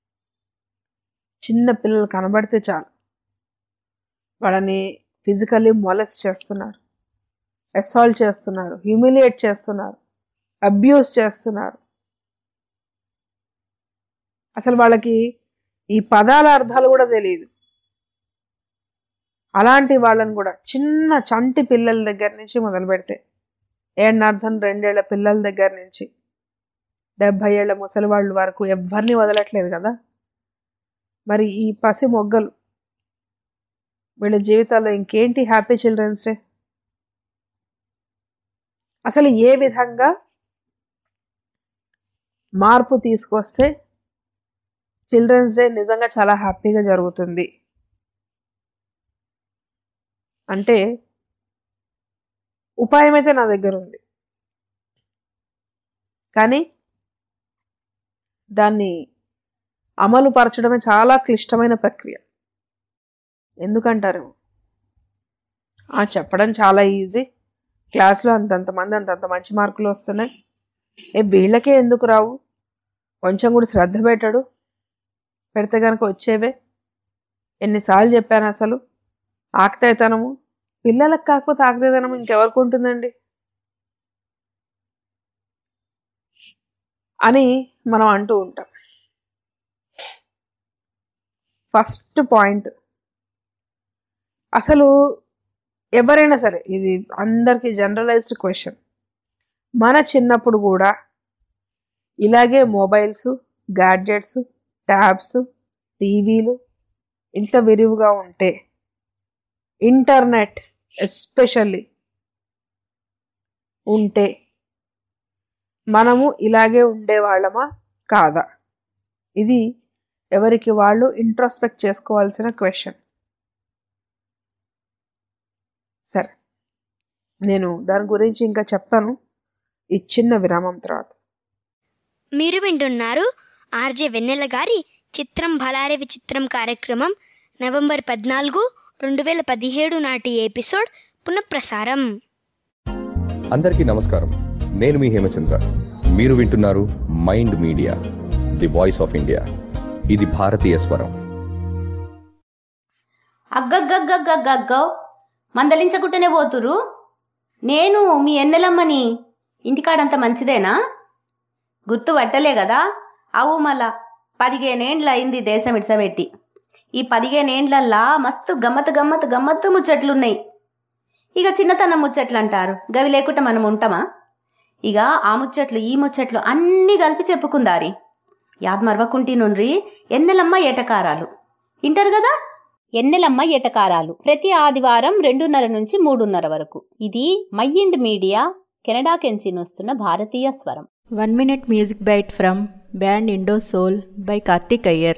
చిన్న పిల్లలు కనబడితే చాలు వాళ్ళని ఫిజికల్లీ మొలెస్ చేస్తున్నారు అసాల్ట్ చేస్తున్నారు హ్యూమిలియేట్ చేస్తున్నారు అబ్యూస్ చేస్తున్నారు అసలు వాళ్ళకి ఈ పదాల అర్థాలు కూడా తెలియదు అలాంటి వాళ్ళని కూడా చిన్న చంటి పిల్లల దగ్గర నుంచి మొదలు పెడితే ఏడనర్థం రెండేళ్ల పిల్లల దగ్గర నుంచి డెబ్భై ఏళ్ల ముసలి వాళ్ళ వరకు ఎవరిని వదలట్లేదు కదా మరి ఈ పసి మొగ్గలు వీళ్ళ జీవితాల్లో ఇంకేంటి హ్యాపీ చిల్డ్రన్స్ డే అసలు ఏ విధంగా మార్పు తీసుకొస్తే చిల్డ్రన్స్ డే నిజంగా చాలా హ్యాపీగా జరుగుతుంది అంటే ఉపాయం అయితే నా దగ్గర ఉంది కానీ దాన్ని అమలు పరచడమే చాలా క్లిష్టమైన ప్రక్రియ ఎందుకంటారు ఆ చెప్పడం చాలా ఈజీ క్లాస్లో అంతంత మంది అంతంత మంచి మార్కులు వస్తున్నాయి ఏ వీళ్ళకే ఎందుకు రావు కొంచెం కూడా శ్రద్ధ పెట్టడు పెడితే కనుక వచ్చేవే ఎన్నిసార్లు చెప్పాను అసలు ఆకతాయితనము పిల్లలకు కాకపోతే ఆకతాయితనము ఇంకెవరికి ఉంటుందండి అని మనం అంటూ ఉంటాం ఫస్ట్ పాయింట్ అసలు ఎవరైనా సరే ఇది అందరికీ జనరలైజ్డ్ క్వశ్చన్ మన చిన్నప్పుడు కూడా ఇలాగే మొబైల్స్ గ్యాడ్జెట్స్ ట్యాబ్స్ టీవీలు ఇంత విరివిగా ఉంటే ఇంటర్నెట్ ఎస్పెషల్లీ ఉంటే మనము ఇలాగే ఉండేవాళ్ళమా కాదా ఇది ఎవరికి వాళ్ళు ఇంట్రోస్పెక్ట్ చేసుకోవాల్సిన క్వశ్చన్ సరే నేను దాని గురించి ఇంకా చెప్తాను ఈ చిన్న విరామం తర్వాత మీరు వింటున్నారు ఆర్జే వెన్నెల గారి చిత్రం భలారే విచిత్రం కార్యక్రమం నవంబర్ పద్నాలుగు రెండు వేల పదిహేడు నాటి ఎపిసోడ్ పునఃప్రసారం అందరికీ నమస్కారం నేను మీ హేమచంద్ర మీరు వింటున్నారు Mind media the voice of India ఇది భారతీయ స్వరం అగ్గగ్గగ్గగ్గగ్గో మందలించకుంటేనే పోతురు నేను మీ ఎన్నెలమ్మని ఇంటికాడంత మంచిదేనా గుర్తు పట్టలే కదా అవు మళ్ళా పదిహేనేండ్ల అయింది దేశం ఇడ్సబెట్టి ఈ పదిహేనేండ్లల్లా మస్తు గమ్మత్ గమ్మత్ గమ్మత్తు ముచ్చట్లున్నాయి ఇక చిన్నతనం ముచ్చట్లు అంటారు గవి లేకుండా మనం ఉంటామా ఇక ఆ ముచ్చట్లు ఈ ముచ్చట్లు అన్నీ కలిపి చెప్పుకుందారి యాద్ మరవకుంటి నుండ్రి ఎన్నెలమ్మ ఏటకారాలు ఇంటారు కదా ఎన్నెలమ్మ ఎటకారాలు ప్రతి ఆదివారం రెండున్నర నుంచి మూడున్నర వరకు ఇది మైండ్ మీడియా కెనడా కెంచి వస్తున్న భారతీయ స్వరం one minute music byte from band Indo Soul by Karthik Iyer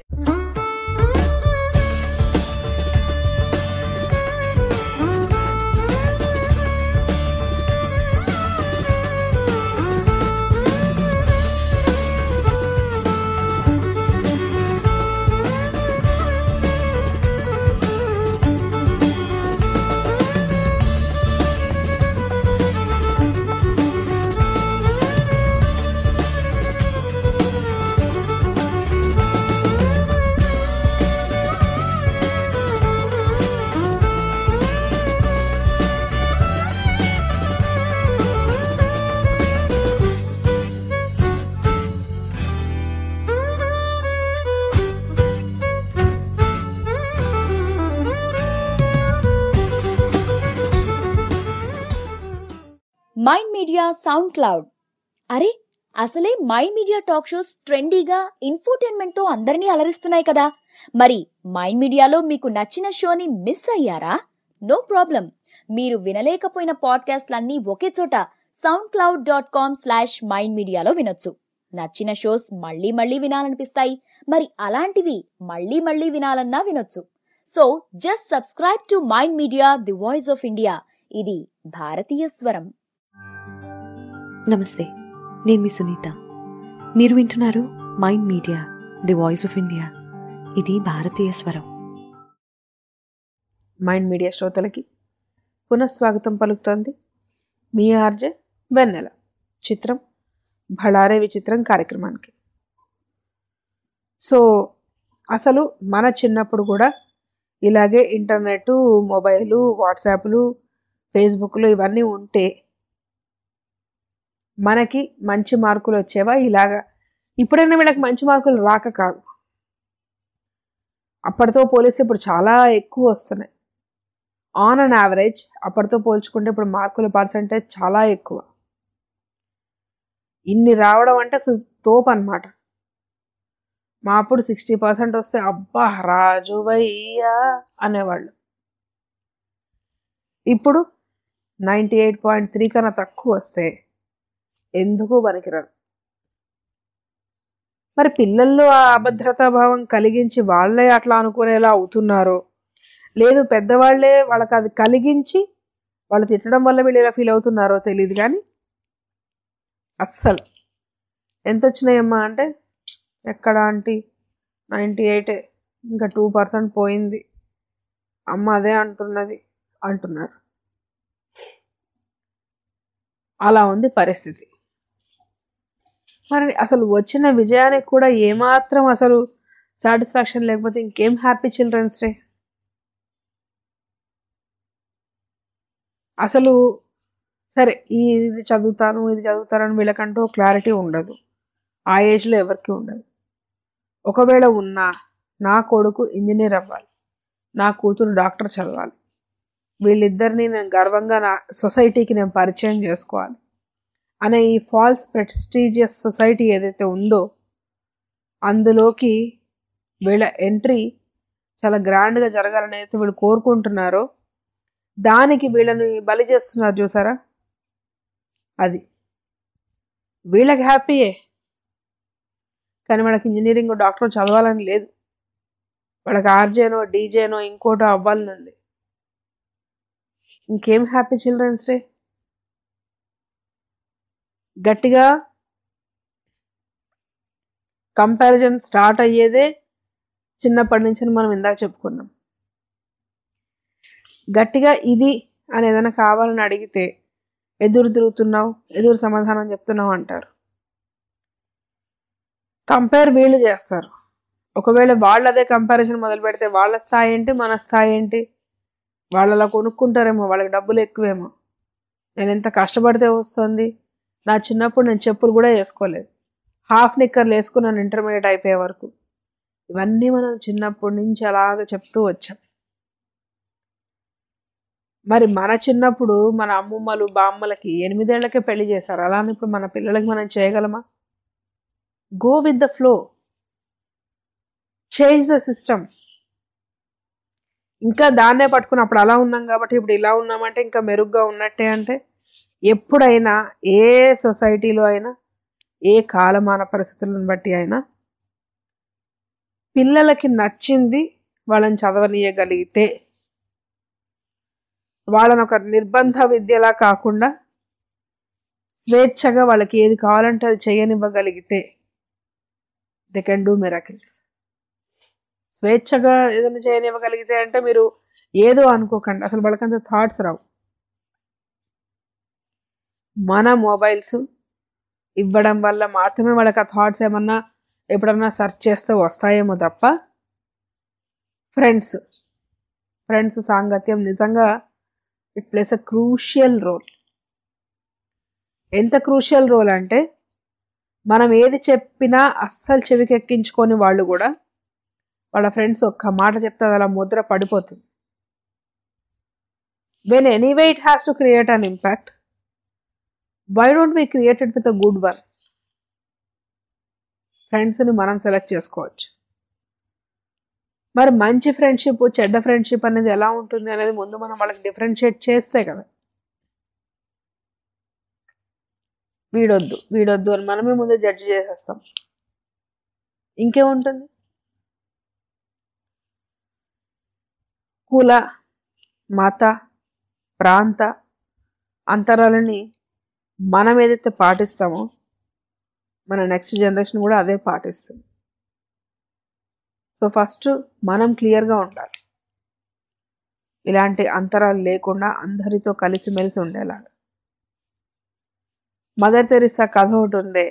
Mind Media SoundCloud అరే అసలే మైండ్ మీడియా టాక్ షోస్ ట్రెండీగా ఇన్ఫోటైన్మెంట్ తో అందరినీ అలరిస్తున్నాయి కదా మరి మైండ్ మీడియాలో మీకు నచ్చిన షోని మిస్ అయ్యారా నో ప్రాబ్లం మీరు వినలేకపోయిన పాడ్కాస్ట్లన్నీ ఒకే చోట SoundCloud dot com slash Mind మీడియాలో వినొచ్చు నచ్చిన షోస్ మళ్ళీ మళ్ళీ వినాలనిపిస్తాయి మరి అలాంటివి మళ్ళీ మళ్ళీ వినాలన్నా వినొచ్చు so just subscribe to mind media the voice of India ఇది భారతీయ స్వరం నమస్తే నేను మీ సునీత మీరు వింటున్నారు Mind media the voice of India ఇది భారతీయ స్వరం మైండ్ మీడియా శ్రోతలకి పునఃస్వాగతం పలుకుతోంది మీ ఆర్జే వెన్నెల చిత్రం భళారే విచిత్రం కార్యక్రమానికి సో అసలు మన చిన్నప్పుడు కూడా ఇలాగే ఇంటర్నెట్ మొబైలు వాట్సాప్లు ఫేస్బుక్లు ఇవన్నీ ఉంటే మనకి మంచి మార్కులు వచ్చేవా ఇలాగా ఇప్పుడైనా వీళ్ళకి మంచి మార్కులు రాక కాదు అప్పటితో పోలిస్తే ఇప్పుడు చాలా ఎక్కువ వస్తున్నాయి ఆన్ అన్ యావరేజ్ అప్పటితో పోల్చుకుంటే ఇప్పుడు మార్కుల పర్సంటేజ్ చాలా ఎక్కువ ఇన్ని రావడం అంటే అసలు తోపు అనమాట మా అప్పుడు సిక్స్టీ పర్సెంట్ వస్తే అబ్బా రాజు వయ్యా అనేవాళ్ళు ఇప్పుడు నైంటీ ఎయిట్ పాయింట్ త్రీ కన్నా తక్కువ వస్తే ఎందుకు పనికిరారు మరి పిల్లల్లో ఆ అభద్రతా భావం కలిగించి వాళ్ళే అట్లా అనుకునేలా అవుతున్నారో లేదు పెద్దవాళ్ళే వాళ్ళకి అది కలిగించి వాళ్ళు తిట్టడం వల్ల వీళ్ళు ఇలా ఫీల్ అవుతున్నారో తెలియదు కానీ అస్సలు ఎంత వచ్చినాయమ్మా అంటే ఎక్కడ ఆంటీ నైంటీ ఎయిటే ఇంకా టూ పర్సెంట్ పోయింది అమ్మ అదే అంటున్నది అంటున్నారు అలా ఉంది పరిస్థితి మరి అసలు వచ్చిన విజయానికి కూడా ఏమాత్రం అసలు సాటిస్ఫాక్షన్ లేకపోతే ఇంకేం హ్యాపీ చిల్డ్రన్స్ డే అసలు సరే ఈ ఇది చదువుతాను ఇది చదువుతానని వీళ్ళకంటూ క్లారిటీ ఉండదు ఆ ఏజ్లో ఎవరికి ఉండదు ఒకవేళ ఉన్నా నా కొడుకు ఇంజనీర్ అవ్వాలి నా కూతురు డాక్టర్ చదవాలి వీళ్ళిద్దరిని నేను గర్వంగా నా సొసైటీకి నేను పరిచయం చేసుకోవాలి అనే ఈ ఫాల్స్ ప్రెస్టీజియస్ సొసైటీ ఏదైతే ఉందో అందులోకి వీళ్ళ ఎంట్రీ చాలా గ్రాండ్గా జరగాలని అయితే వీళ్ళు కోరుకుంటున్నారో దానికి వీళ్ళని బలి చేస్తున్నారు చూసారా అది వీళ్ళకి హ్యాపీయే కానీ వాళ్ళకి ఇంజనీరింగ్ డాక్టర్ చదవాలని లేదు వాళ్ళకి ఆర్జేనో డీజేనో ఇంకోటో అవ్వాలని ఉంది ఇంకేం హ్యాపీ చిల్డ్రన్స్ డే గట్టిగా కంపారిజన్ స్టార్ట్ అయ్యేదే చిన్నప్పటి నుంచి మనం ఇందాక చెప్పుకున్నాం గట్టిగా ఇది అని ఏదైనా కావాలని అడిగితే ఎదురు తిరుగుతున్నావు ఎదురు సమాధానం చెప్తున్నావు అంటారు కంపేర్ వీళ్ళు చేస్తారు ఒకవేళ వాళ్ళు అదే కంపారిజన్ మొదలు పెడితే వాళ్ళ స్థాయి ఏంటి మన స్థాయి ఏంటి వాళ్ళు అలా కొనుక్కుంటారేమో వాళ్ళకి డబ్బులు ఎక్కువేమో నేను ఎంత కష్టపడితే వస్తుంది నా చిన్నప్పుడు నేను చెప్పులు కూడా వేసుకోలేదు హాఫ్ నిక్కర్లు వేసుకున్నాను ఇంటర్మీడియట్ అయిపోయే వరకు ఇవన్నీ మనం చిన్నప్పటి నుంచి అలాగ చెప్తూ వచ్చాం మరి మన చిన్నప్పుడు మన అమ్మమ్మలు బామ్మలకి ఎనిమిదేళ్లకే పెళ్లి చేశారు అలానే ఇప్పుడు మన పిల్లలకి మనం చేయగలమా go with the flow change the system ఇంకా దాన్నే పట్టుకుని అప్పుడు అలా ఉన్నాం కాబట్టి ఇప్పుడు ఇలా ఉన్నామంటే ఇంకా మెరుగ్గా ఉన్నట్టే అంటే ఎప్పుడైనా ఏ సొసైటీలో అయినా ఏ కాలమాన పరిస్థితులను బట్టి అయినా పిల్లలకి నచ్చింది వాళ్ళని చదవనీయగలిగితే వాళ్ళని ఒక నిర్బంధ విద్యలా కాకుండా స్వేచ్ఛగా వాళ్ళకి ఏది కావాలంటే అది చేయనివ్వగలిగితే దే కెన్ డూ మిరాకిల్స్ స్వేచ్ఛగా ఏదైనా చేయనివ్వగలిగితే అంటే మీరు ఏదో అనుకోకండి అసలు వాళ్ళకంత థాట్స్ రావు మన మొబైల్స్ ఇవ్వడం వల్ల మాత్రమే వాళ్ళకి ఆ థాట్స్ ఏమన్నా ఎప్పుడన్నా సెర్చ్ చేస్తే వస్తాయేమో తప్ప ఫ్రెండ్స్ ఫ్రెండ్స్ సాంగత్యం నిజంగా it plays a crucial role ఎంత క్రూషియల్ రోల్ అంటే మనం ఏది చెప్పినా అస్సలు చెవికెక్కించుకొని వాళ్ళు కూడా వాళ్ళ ఫ్రెండ్స్ ఒక్క మాట చెప్తే అది అలా ముద్ర పడిపోతుంది when anyway it has to create an impact why don't be created with a good one ఫ్రెండ్స్ని మనం సెలెక్ట్ చేసుకోవచ్చు మరి మంచి ఫ్రెండ్షిప్ చెడ్డ ఫ్రెండ్షిప్ అనేది ఎలా ఉంటుంది అనేది ముందు మనం వాళ్ళకి డిఫరెన్షియేట్ చేస్తే కదా వీడొద్దు వీడొద్దు అని మనమే ముందు జడ్జి చేసేస్తాం ఇంకేముంటుంది కుల మత ప్రాంత అంతరాలని మనం ఏదైతే పాటిస్తామో మన నెక్స్ట్ జనరేషన్ కూడా అదే పాటిస్తుంది సో ఫస్ట్ మనం క్లియర్గా ఉండాలి ఇలాంటి అంతరాలు లేకుండా అందరితో కలిసిమెలిసి ఉండేలాగా మదర్ తెరిసా కథ ఒకటి ఉందే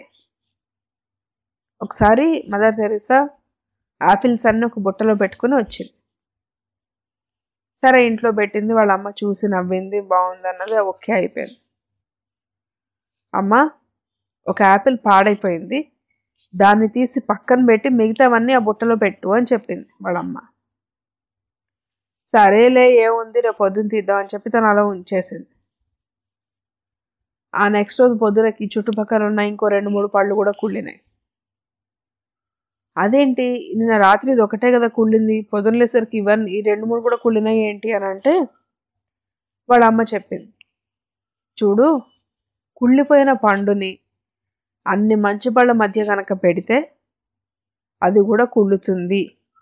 ఒకసారి మదర్ తెరిసా ఆపిల్స్ అన్ని ఒక బుట్టలో పెట్టుకుని వచ్చింది సరే ఇంట్లో పెట్టింది వాళ్ళ అమ్మ చూసి నవ్వింది బాగుంది అన్నది ఓకే అయిపోయింది అమ్మ ఒక యాపిల్ పాడైపోయింది దాన్ని తీసి పక్కన పెట్టి మిగతావన్నీ ఆ బుట్టలో పెట్టు అని చెప్పింది వాళ్ళమ్మ సరేలే ఏముంది రేపు పొద్దున్న తీద్దాం అని చెప్పి తను అలా ఉంచేసింది ఆ నెక్స్ట్ రోజు పొద్దునకి చుట్టుపక్కల ఉన్న ఇంకో రెండు మూడు పళ్ళు కూడా కుళ్ళినాయి అదేంటి నిన్న రాత్రి ఇది ఒకటే కదా కుళ్ళింది పొద్దునలేసరికి ఇవన్నీ ఈ రెండు మూడు కూడా కుళ్ళినాయి ఏంటి అని అంటే వాళ్ళ అమ్మ చెప్పింది చూడు కుళ్ళిపోయిన పండుని అన్ని మంచి పళ్ళ మధ్య కనుక పెడితే అది కూడా కుళ్ళుతుంది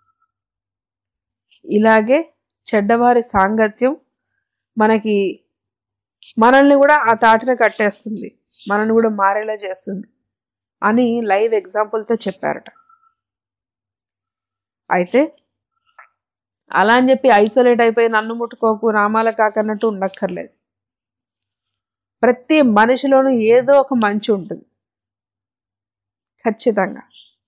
ఇలాగే చెడ్డవారి సాంగత్యం మనకి మనల్ని కూడా ఆ తాటిన కట్టేస్తుంది మనల్ని కూడా మారేలా చేస్తుంది అని లైవ్ ఎగ్జాంపుల్తో చెప్పారట అయితే అలా అని చెప్పి ఐసోలేట్ అయిపోయి నన్ను ముట్టుకోకు రామాల కాకన్నట్టు ఉండక్కర్లేదు ప్రతి మనిషిలోనూ ఏదో ఒక మంచి ఉంటుంది ఖచ్చితంగా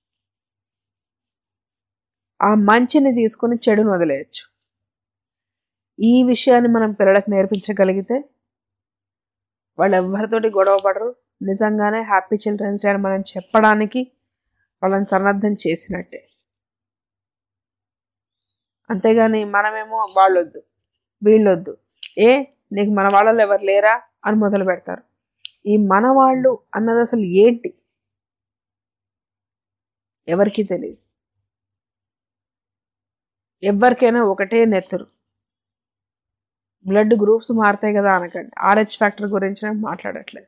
ఆ మంచిని తీసుకుని చెడును వదిలేయచ్చు ఈ విషయాన్ని మనం పిల్లలకు నేర్పించగలిగితే వాళ్ళు ఎవరితోటి గొడవ పడరు నిజంగానే హ్యాపీ చిల్డ్రన్స్ డే అని మనం చెప్పడానికి వాళ్ళని సన్నద్ధం చేసినట్టే అంతేగాని మనమేమో వాళ్ళొద్దు వీళ్ళొద్దు ఏ నీకు మన వాళ్ళలో ఎవరు లేరా అని మొదలు పెడతారు ఈ మన వాళ్ళు అన్నది అసలు ఏంటి ఎవరికీ తెలియదు ఎవరికైనా ఒకటే నెత్తరు బ్లడ్ గ్రూప్స్ మారుతాయి కదా అనకండి ఆర్హెచ్ ఫ్యాక్టర్ గురించి నేను మాట్లాడట్లేదు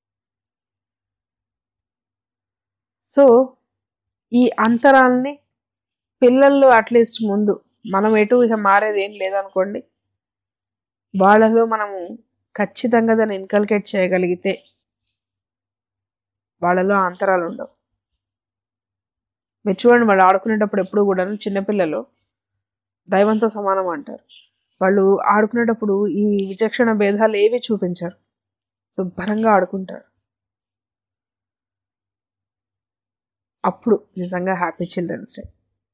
సో ఈ అంతరాల్ని పిల్లల్లో అట్లీస్ట్ ముందు మనం ఎటు ఇక మారేది ఏం లేదనుకోండి వాళ్ళలో మనము ఖచ్చితంగా దాన్ని ఇన్కల్కేట్ చేయగలిగితే వాళ్ళలో ఆ అంతరాలు ఉండవు మీరు చూడండి వాళ్ళు ఆడుకునేటప్పుడు ఎప్పుడు కూడా చిన్నపిల్లలు దైవంతో సమానం అంటారు వాళ్ళు ఆడుకునేటప్పుడు ఈ విచక్షణ భేదాలు ఏవి చూపించరు శుభ్రంగా ఆడుకుంటారు అప్పుడు నిజంగా హ్యాపీ చిల్డ్రన్స్ డే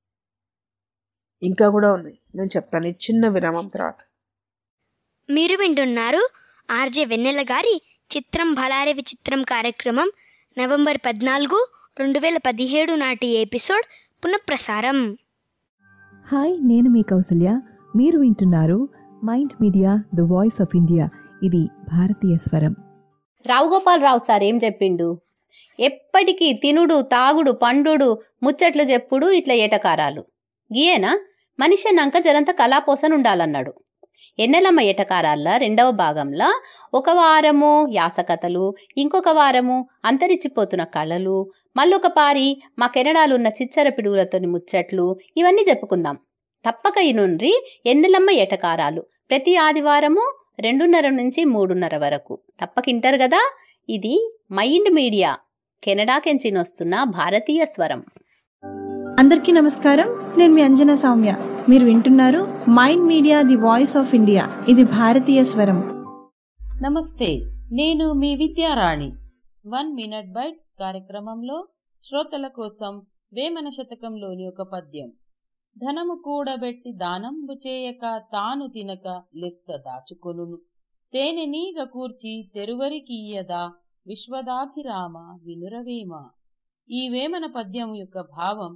ఇంకా కూడా ఉన్నాయి నేను చెప్తాను ఈ చిన్న విరామం తర్వాత మీరు వింటున్నారు ఆర్జే వెన్నెల గారి చిత్రం భలారే విచిత్రం కార్యక్రమం నవంబర్ పద్నాలుగు రెండు వేల పదిహేడు నాటి ఎపిసోడ్ పునఃప్రసారం హాయ్ నేను మీ కౌసల్య మీరు వింటున్నారు Mind Media the voice of India ఇది భారతీయ స్వరం రావు గోపాల్ రావు సార్ ఏం చెప్పిండు ఎప్పటికీ తినుడు తాగుడు పండుడు ముచ్చట్లు చెప్పుడు ఇట్లా ఏటకారాలు గీయేనా మనిషి అన్నాక జరంత కళాపోసన ఉండాలన్నాడు ఎన్నెలమ్మ ఏటకారాల రెండవ భాగంలో ఒక వారము యాసకథలు ఇంకొక వారము అంతరించిపోతున్న కళలు మళ్ళొక పారి మా కెనడాలున్న చిచ్చర పిడుగులతోని ముచ్చట్లు ఇవన్నీ చెప్పుకుందాం తప్పక ఈ నుండి ఎన్నెలమ్మ ఏటకారాలు ప్రతి ఆదివారము రెండున్నర నుంచి మూడున్నర వరకు తప్పకింటారు కదా ఇది మైండ్ మీడియా కెనడాకెంచి వస్తున్న భారతీయ స్వరం అందరికీ నమస్కారం నేను మీ అంజన సౌమ్య మీరు వింటున్నారు Mind media the voice of India ఇది భారతీయ స్వరం నమస్తే నేను మీ విద్యారాణి వన్ మినిట్ బైట్స్ కార్యక్రమంలో శ్రోతల కోసం వేమన శతకంలోని ఒక పద్యం ధనము కూడబెట్టి దానంబు చేయక తాను తినక లెస్స దాచుకొనును తేనె నీగ కూర్చి తెరువరికియ్యదా విశ్వదాభిరామ వినురవేమ ఈ వేమన పద్యం యొక్క భావం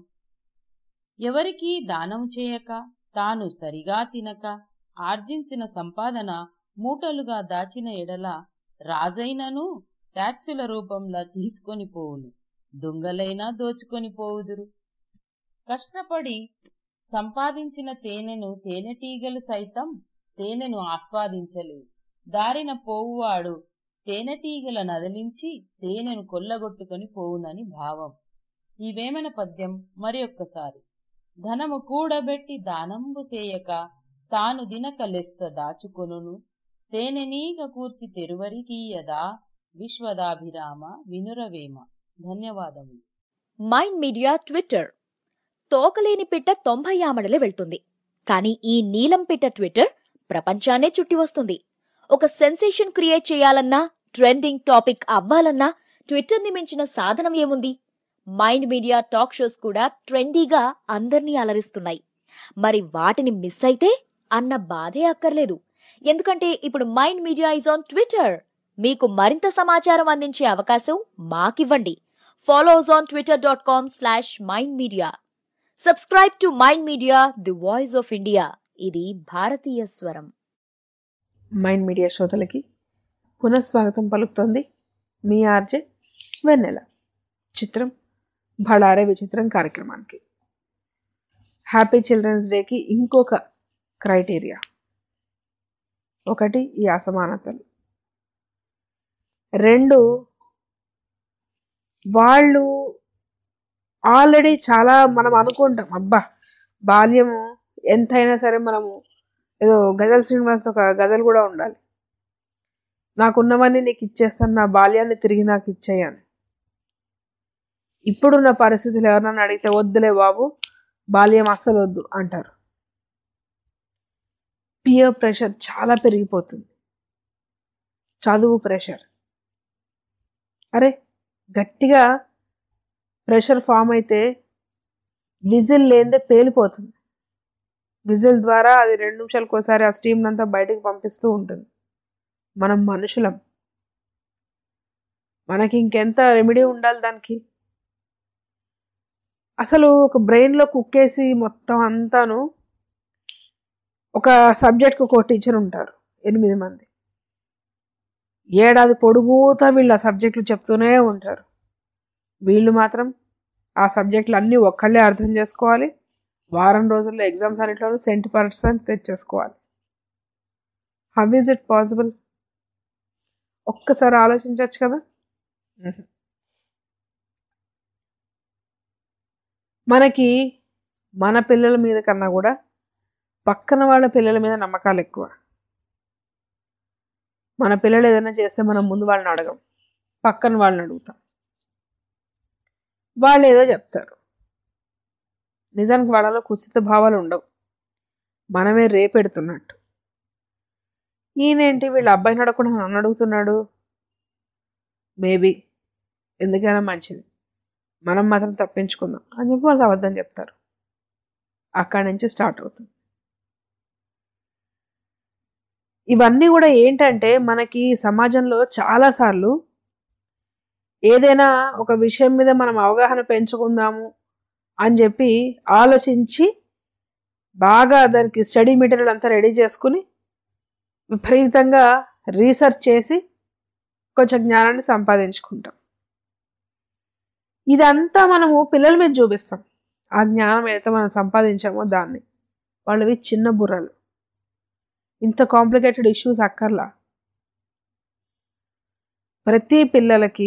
ఎవరికీ దానం చేయక తాను సరిగా తినక ఆర్జించిన సంపాదన మూటలుగా దాచిన ఎడల రాజైనను ట్యాక్సుల రూపంలో తీసుకొని పోవును దొంగలైనా దోచుకొని పోవుదురు కష్టపడి సంపాదించిన తేనెను తేనెటీగలు సైతం తేనెను ఆస్వాదించలేవు దారిన పోవువాడు తేనెటీగల నదిలించి తేనెను కొల్లగొట్టుకొని పోవునని భావం ఈ వేమన పద్యం మరి ఒక్కసారి ధనము కూడబెట్టి దానంబు చేయక తాను దినక లెస్స దాచుకొనును తేనెనీగ కూర్చి తెరువరికీయదా విశ్వదాభిరామ వినురవేమ ధన్యవాదములు మైండ్ మీడియా ట్విట్టర్ తోకలేని పిట్ట తొంభై ఆమడలే వెళ్తుంది కానీ ఈ నీలం పిట్ట ట్విట్టర్ ప్రపంచాన్నే చుట్టి వస్తుంది ఒక సెన్సేషన్ క్రియేట్ చేయాలన్నా ట్రెండింగ్ టాపిక్ అవ్వాలన్నా ట్విట్టర్ని మించిన సాధనం ఏముంది మైండ్ మీడియా టాక్ షోస్ కూడా ట్రెండీగా అందర్నీ అలరిస్తున్నాయి మరి వాటిని మిస్ అయితే అన్న బాధే అక్కర్లేదు ఎందుకంటే ఇప్పుడు Mind Media is on Twitter మీకు మరింత సమాచారం అందించే అవకాశం మాకివ్వండి follow us on Twitter dot com slash mind media subscribe to mind media the voice of India ఇది భారతీయ స్వరం మైండ్ మీడియా శ్రోతలకి పునఃస్వాగతం పలుకుతోంది మీ ఆర్జే వెన్నెల చిత్రం భళారే విచిత్రం కార్యక్రమానికి హ్యాపీ చిల్డ్రన్స్ డేకి ఇంకొక క్రైటీరియా ఒకటి ఈ అసమానతలు రెండు వాళ్ళు ఆల్రెడీ చాలా మనం అనుకుంటాం అబ్బా బాల్యము ఎంతైనా సరే మనము ఏదో గజల్ శ్రీనివాస్ ఒక గజల్ కూడా ఉండాలి నాకున్నవన్నీ నీకు ఇచ్చేస్తాను నా బాల్యాన్ని తిరిగి నాకు ఇచ్చేయని ఇప్పుడున్న పరిస్థితులు ఎవరన్నా అడిగితే వద్దులే బాబు బాల్యం అస్సలు వద్దు అంటారు పియర్ ప్రెషర్ చాలా పెరిగిపోతుంది చదువు ప్రెషర్ అరే గట్టిగా ప్రెషర్ ఫామ్ అయితే విజిల్ లేనిదే పేలిపోతుంది విజిల్ ద్వారా అది రెండు నిమిషాలకు ఒకసారి ఆ స్టీమ్ అంతా బయటకు పంపిస్తూ ఉంటుంది మనం మనుషులం మనకి ఇంకెంత రెమెడీ ఉండాలి దానికి అసలు ఒక బ్రెయిన్లో కుక్కేసి మొత్తం అంతాను ఒక సబ్జెక్ట్కి ఒక టీచర్ ఉంటారు ఎనిమిది మంది ఏడాది పొడుగుతా వీళ్ళు ఆ సబ్జెక్టులు చెప్తూనే ఉంటారు వీళ్ళు మాత్రం ఆ సబ్జెక్టులు అన్నీ ఒక్కళ్ళే అర్థం చేసుకోవాలి వారం రోజుల్లో ఎగ్జామ్స్ అన్నింటిలో సెంట్ పర్సెంట్ తెచ్చేసుకోవాలి హౌ ఈజ్ ఇట్ పాసిబుల్ ఒక్కసారి ఆలోచించవచ్చు కదా మనకి మన పిల్లల మీద కన్నా కూడా పక్కన వాళ్ళ పిల్లల మీద నమ్మకాలు ఎక్కువ మన పిల్లలు ఏదైనా చేస్తే మనం ముందు వాళ్ళని అడగం పక్కన వాళ్ళని అడుగుతాం వాళ్ళు ఏదో చెప్తారు నిజానికి వాళ్ళలో కుచిత భావాలు ఉండవు మనమే రేపెడుతున్నట్టు ఈయనేంటి వీళ్ళ అబ్బాయిని అడగకుండా నన్ను అడుగుతున్నాడు మేబీ ఎందుకైనా మంచిది మనం మాత్రం తప్పించుకుందాం అని చెప్పి వాళ్ళకి అబద్ధం చెప్తారు అక్కడి నుంచి స్టార్ట్ అవుతుంది ఇవన్నీ కూడా ఏంటంటే మనకి సమాజంలో చాలాసార్లు ఏదైనా ఒక విషయం మీద మనం అవగాహన పెంచుకుందాము అని చెప్పి ఆలోచించి బాగా దానికి స్టడీ మెటీరియల్ అంతా రెడీ చేసుకుని విపరీతంగా రీసెర్చ్ చేసి కొంచెం జ్ఞానాన్ని సంపాదించుకుంటాం ఇదంతా మనము పిల్లల మీద చూపిస్తాం ఆ జ్ఞానం ఏదైతే మనం సంపాదించామో దాన్ని వాళ్ళవి చిన్న బుర్రలు ఇంత కాంప్లికేటెడ్ ఇష్యూస్ అక్కర్లా ప్రతి పిల్లలకి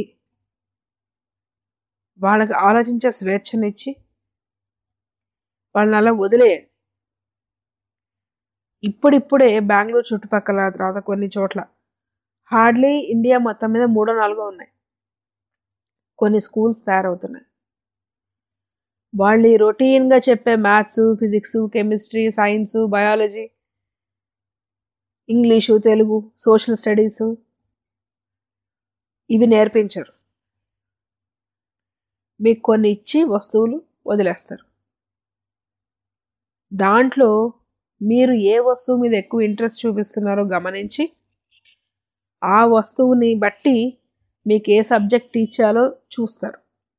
వాళ్ళకి ఆలోచించే స్వేచ్ఛనిచ్చి వాళ్ళని అలా వదిలేయండి ఇప్పుడిప్పుడే బెంగళూరు చుట్టుపక్కల తర్వాత కొన్ని చోట్ల హార్డ్లీ ఇండియా మొత్తం మీద మూడో నాలుగో ఉన్నాయి కొన్ని స్కూల్స్ తయారవుతున్నాయి వాళ్ళు ఈ రొటీన్గా చెప్పే maths physics chemistry science biology English Telugu social studies ఇవి నేర్పించరు మీకు కొన్ని ఇచ్చి వస్తువులు వదిలేస్తారు దాంట్లో మీరు ఏ వస్తువు మీద ఎక్కువ ఇంట్రెస్ట్ చూపిస్తున్నారో గమనించి ఆ వస్తువుని బట్టి మీకు ఏ సబ్జెక్ట్ టీచ్ చేయాలో చూస్తారు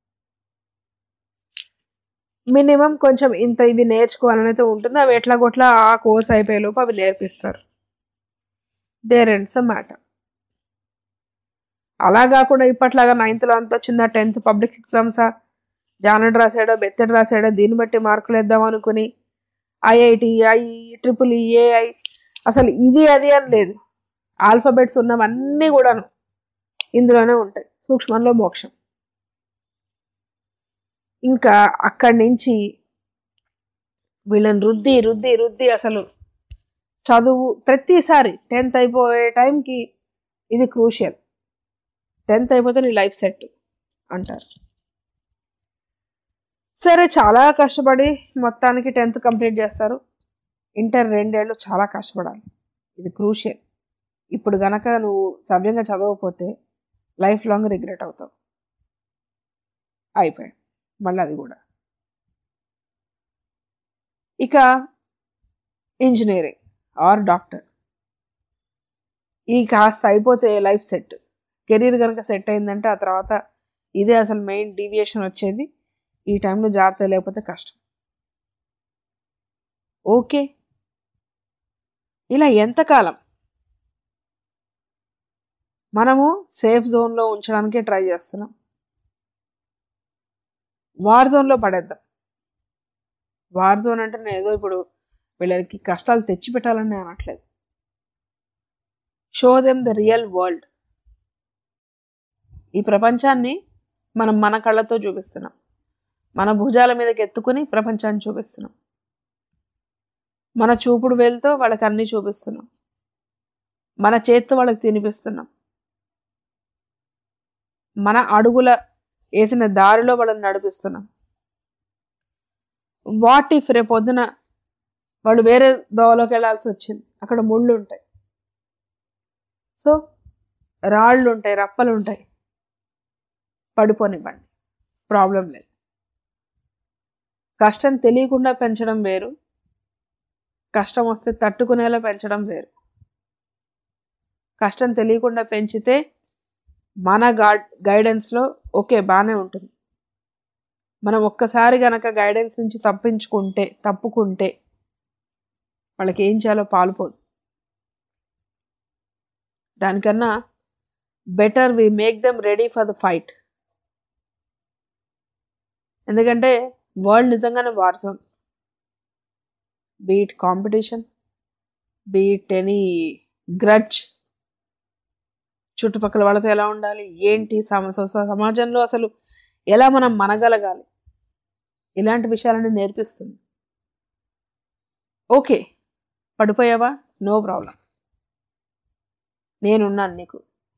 మినిమం కొంచెం ఇంత ఇవి నేర్చుకోవాలని అయితే ఉంటుంది అవి ఎట్లా కొట్లా ఆ కోర్స్ అయిపోయేలోపు అవి నేర్పిస్తారు దేర్ ఎండ్స్ మ్యాటర్ అలా కాకుండా ఇప్పట్లాగా నైన్త్లో అంత వచ్చిందా టెన్త్ పబ్లిక్ ఎగ్జామ్సా జానడ్ రాసాడో బెత్తెడ్ రాసాడో దీన్ని బట్టి మార్కులు వేద్దాం అనుకుని ఐఐటి ఐ ట్రిపుల్ ఏఐ అసలు ఇది అది అని లేదు ఆల్ఫాబెట్స్ ఉన్నవన్నీ కూడాను ఇందులోనే ఉంటాయి సూక్ష్మంలో మోక్షం ఇంకా అక్కడి నుంచి వీళ్ళని రుద్ది రుద్ది రుద్ది అసలు చదువు ప్రతిసారి టెన్త్ అయిపోయే టైంకి ఇది క్రూషియల్ టెన్త్ అయిపోతే నీ లైఫ్ సెట్ అంటారు సరే చాలా కష్టపడి మొత్తానికి టెన్త్ కంప్లీట్ చేస్తారు ఇంటర్ రెండేళ్ళు చాలా కష్టపడాలి ఇది క్రూషియల్ ఇప్పుడు గనక నువ్వు సవ్యంగా చదవకపోతే లైఫ్ లాంగ్ రిగ్రెట్ అవుతావు అయిపోయాడు మళ్ళీ అది కూడా ఇక ఇంజనీరింగ్ ఆర్ డాక్టర్ ఈ కాస్త అయిపోతే లైఫ్ సెట్ కెరీర్ కనుక సెట్ అయిందంటే ఆ తర్వాత ఇదే అసలు మెయిన్ డీవియేషన్ వచ్చేది ఈ టైంలో జాగ్రత్త లేకపోతే కష్టం ఓకే ఇలా ఎంతకాలం మనము సేఫ్ జోన్లో ఉంచడానికే ట్రై చేస్తున్నాం వార్ జోన్లో పడేద్దాం వార్ జోన్ అంటే నేను ఏదో ఇప్పుడు వీళ్ళకి కష్టాలు తెచ్చిపెట్టాలని నేను అనట్లేదు show them the real world ఈ ప్రపంచాన్ని మనం మన కళ్ళతో చూపిస్తున్నాం మన భుజాల మీదకి ఎత్తుకుని ప్రపంచాన్ని చూపిస్తున్నాం మన చూపుడు వేలుతో వాళ్ళకి అన్నీ చూపిస్తున్నాం మన చేత్తో వాళ్ళకి తినిపిస్తున్నాం మన అడుగుల వేసిన దారిలో వాళ్ళని నడిపిస్తున్నాం వాట్ ఇఫ్ రేపొద్దున వాళ్ళు వేరే దోవలోకి వెళ్ళాల్సి వచ్చింది అక్కడ ముళ్ళు ఉంటాయి సో రాళ్ళు ఉంటాయి రప్పలు ఉంటాయి పడిపోనివ్వండి ప్రాబ్లం లేదు కష్టం తెలియకుండా పెంచడం వేరు కష్టం వస్తే తట్టుకునేలా పెంచడం వేరు కష్టం తెలియకుండా పెంచితే మన గా గైడెన్స్లో ఓకే బాగానే ఉంటుంది మనం ఒక్కసారి గనక గైడెన్స్ నుంచి తప్పించుకుంటే తప్పుకుంటే వాళ్ళకి ఏం చేయాలో పాలుపోదు దానికన్నా better we make them ready for the fight ఎందుకంటే వరల్డ్ నిజంగానే war zone beat competition beat any grudge చుట్టుపక్కల వాళ్ళతో ఎలా ఉండాలి ఏంటి సమ సొస- సమాజంలో అసలు ఎలా మనం మనగలగాలి ఇలాంటి విషయాలను నేర్పిస్తుంది ఓకే పడిపోయావా నో ప్రాబ్లం నేనున్నాను నీకు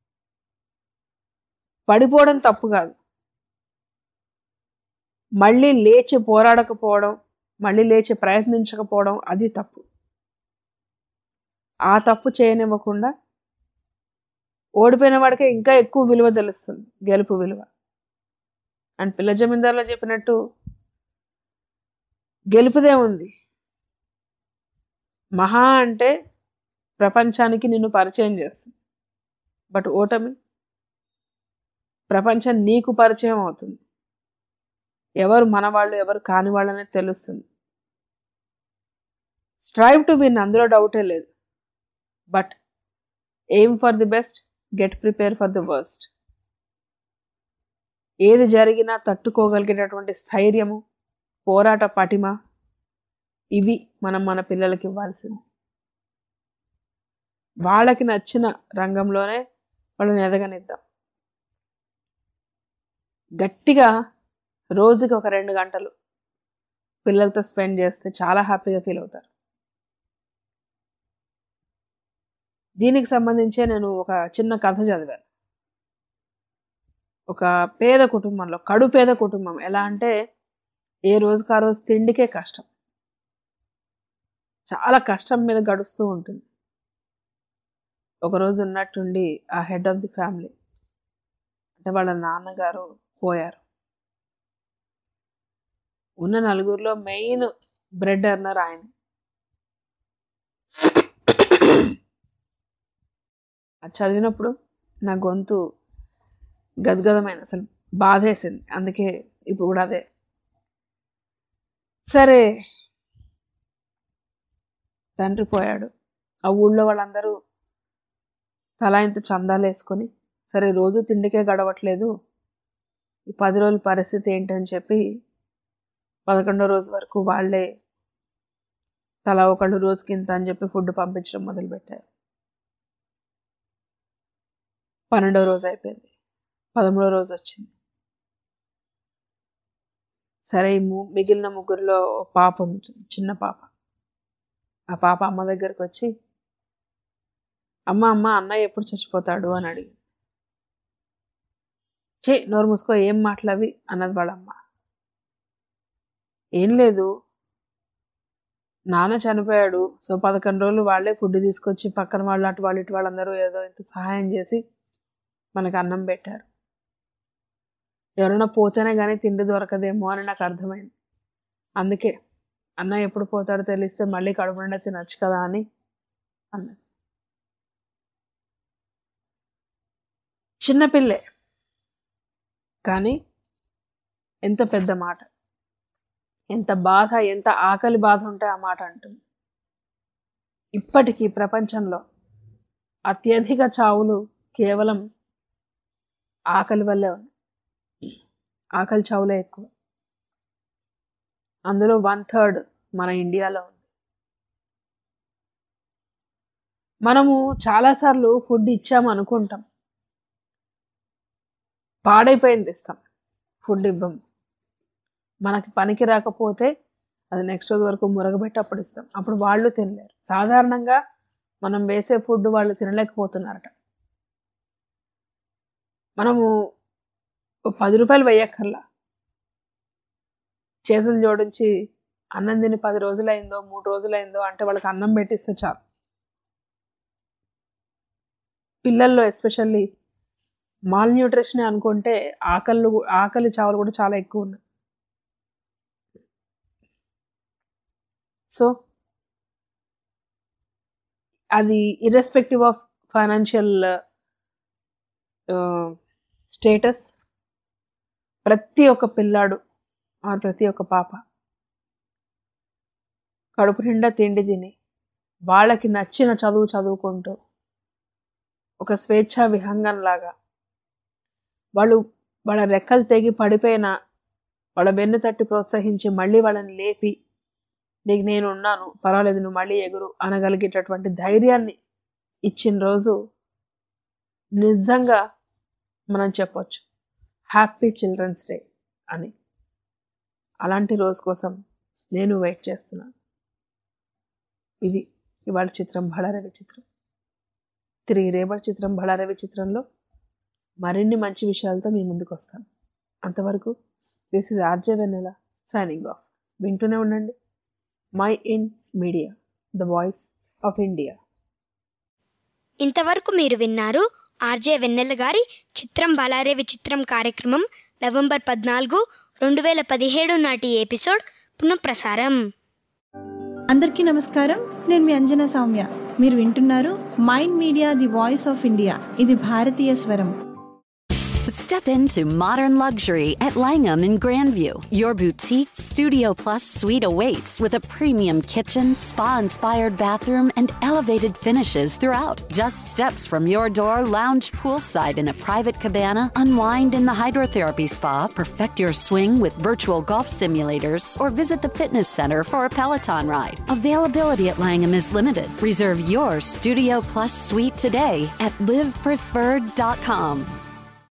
పడిపోవడం తప్పు కాదు మళ్ళీ లేచి పోరాడకపోవడం మళ్ళీ లేచి ప్రయత్నించకపోవడం అది తప్పు ఆ తప్పు చేయనివ్వకుండా ఓడిపోయిన వాడికే ఇంకా ఎక్కువ విలువ తెలుస్తుంది గెలుపు విలువ అండ్ పిల్ల జమీందారులో చెప్పినట్టు గెలుపుదే ఉంది మహా అంటే ప్రపంచానికి నిన్ను పరిచయం చేస్తుంది బట్ ఓటమి ప్రపంచం నీకు పరిచయం అవుతుంది ఎవరు మనవాళ్ళు ఎవరు కాని వాళ్ళనే తెలుస్తుంది స్ట్రైవ్ టు విన్ అందులో డౌటే లేదు but aim for the best get prepare for the worst ఏది జరిగినా తట్టుకోగలిగేటటువంటి స్థైర్యము పోరాట పటిమ ఇవి మనం మన పిల్లలకి ఇవ్వాల్సింది వాళ్ళకి నచ్చిన రంగంలోనే వాళ్ళని ఎదగనిద్దాం గట్టిగా రోజుకి ఒక రెండు గంటలు పిల్లలతో స్పెండ్ చేస్తే చాలా హ్యాపీగా ఫీల్ అవుతారు దీనికి సంబంధించే నేను ఒక చిన్న కథ చదివాను ఒక పేద కుటుంబంలో కడు పేద కుటుంబం ఎలా అంటే ఏ రోజుకి ఆ రోజు తిండికే కష్టం చాలా కష్టం మీద గడుస్తూ ఉంటుంది ఒకరోజు ఉన్నట్టుండి ఆ హెడ్ ఆఫ్ ది ఫ్యామిలీ అంటే వాళ్ళ నాన్నగారు పోయారు ఉన్న నలుగురిలో మెయిన్ బ్రెడ్ ఎర్నర్ ఆయన అది చదివినప్పుడు నా గొంతు గద్గదమైన అసలు బాధేసింది అందుకే ఇప్పుడు కూడా అదే సరే తండ్రి పోయాడు ఆ ఊళ్ళో వాళ్ళందరూ తలా ఇంత చందాలు వేసుకొని సరే రోజు తిండికే గడవట్లేదు ఈ పది రోజుల పరిస్థితి ఏంటని చెప్పి పదకొండో రోజు వరకు వాళ్ళే తలా ఒకళ్ళు రోజుకి ఇంత అని చెప్పి ఫుడ్ పంపించడం మొదలుపెట్టారు పన్నెండో రోజు అయిపోయింది పదమూడో రోజు వచ్చింది సరే ఈ ము- మిగిలిన ముగ్గురిలో ఓ పాప ఉంది చిన్న పాప ఆ పాప అమ్మ దగ్గరికి వచ్చి అమ్మ అమ్మ అన్నయ్య ఎప్పుడు చచ్చిపోతాడు అని అడిగి చే నోరు మూసుకో ఏం మాటలవి అన్నది వాళ్ళమ్మ ఏం లేదు నాన్న చనిపోయాడు సో పదకొండు రోజులు వాళ్ళే ఫుడ్ తీసుకొచ్చి పక్కన వాళ్ళు అటు వాళ్ళు ఇటు వాళ్ళందరూ ఏదో ఇంత సహాయం చేసి మనకు అన్నం పెట్టారు ఎవరైనా పోతేనే కానీ తిండి దొరకదేమో అని నాకు అర్థమైంది అందుకే అన్న ఎప్పుడు పోతాడో తెలిస్తే మళ్ళీ కడుపు నిండా తినచ్చు కదా అని అన్నది చిన్నపిల్లే కానీ ఎంత పెద్ద మాట ఎంత బాధ ఎంత ఆకలి బాధ ఉంటే ఆ మాట అంటుంది ఇప్పటికీ ప్రపంచంలో అత్యధిక చావులు కేవలం ఆకలి వల్లే ఉన్నాయి ఆకలి చావులే ఎక్కువ అందులో వన్ థర్డ్ మన ఇండియాలో ఉంది మనము చాలాసార్లు ఫుడ్ ఇచ్చాము అనుకుంటాం పాడైపోయింది ఇస్తాం ఫుడ్ ఇవ్వము మనకి పనికి రాకపోతే అది నెక్స్ట్ రోజు వరకు మురగబెట్టి అప్పుడు ఇస్తాం అప్పుడు వాళ్ళు తినలేరు సాధారణంగా మనం వేసే ఫుడ్ వాళ్ళు తినలేకపోతున్నారట మనము ఓ పది రూపాయలు వేయక్కర్లా చేతులు జోడించి అన్నం తిని పది రోజులైందో మూడు రోజులైందో అంటే వాళ్ళకి అన్నం పెట్టిస్తే చాలు పిల్లల్లో ఎస్పెషల్లీ మాల్ న్యూట్రిషన్ అనుకుంటే ఆకళ్ళు ఆకలి చావులు కూడా చాలా ఎక్కువ ఉన్నాయి సో అది ఇర్రెస్పెక్టివ్ ఆఫ్ ఫైనాన్షియల్ స్టేటస్ ప్రతి ఒక్క పిల్లాడు ఆ ప్రతి ఒక్క పాప కడుపు నిండా తిండి తిని వాళ్ళకి నచ్చిన చదువు చదువుకుంటూ ఒక స్వేచ్ఛా విహంగంలాగా వాళ్ళు వాళ్ళ రెక్కలు తెగి పడిపోయిన వాళ్ళ వెన్ను తట్టి ప్రోత్సహించి మళ్ళీ వాళ్ళని లేపి నీకు నేను ఉన్నాను పర్వాలేదు నువ్వు మళ్ళీ ఎగురు అనగలిగేటటువంటి ధైర్యాన్ని ఇచ్చిన రోజు నిజంగా మనం చెప్పొచ్చు హ్యాపీ చిల్డ్రన్స్ డే అని అలాంటి రోజు కోసం నేను వెయిట్ చేస్తున్నాను ఇది ఇవాళ చిత్రం బళారవి చిత్రం తిరిగి రేపటి చిత్రం బళారవి చిత్రంలో మరిన్ని మంచి విషయాలతో మీ ముందుకు వస్తాను అంతవరకు this is RJ Vennela signing off వింటూనే ఉండండి Mind Media the voice of India ఇంతవరకు మీరు విన్నారు ఆర్జే వెన్నెల గారి చిత్రం బలారే విచిత్రం కార్యక్రమం నవంబర్ పద్నాలుగు రెండు వేల పదిహేడు నాటి ఎపిసోడ్ పునఃప్రసారం అందరికీ నమస్కారం నేను మీ అంజనా సౌమ్య మీరు వింటున్నారు Mind media the voice of India ఇది భారతీయ స్వరం Step into modern luxury at Langham in Grandview. Your boutique Studio Plus suite awaits with a premium kitchen, spa inspired bathroom, and elevated finishes throughout. Just steps from your door, lounge poolside in a private cabana, unwind in the hydrotherapy spa, perfect your swing with virtual golf simulators, or visit the fitness center for a Peloton ride. Availability at Langham is limited. Reserve your Studio Plus suite today at livepreferred.com.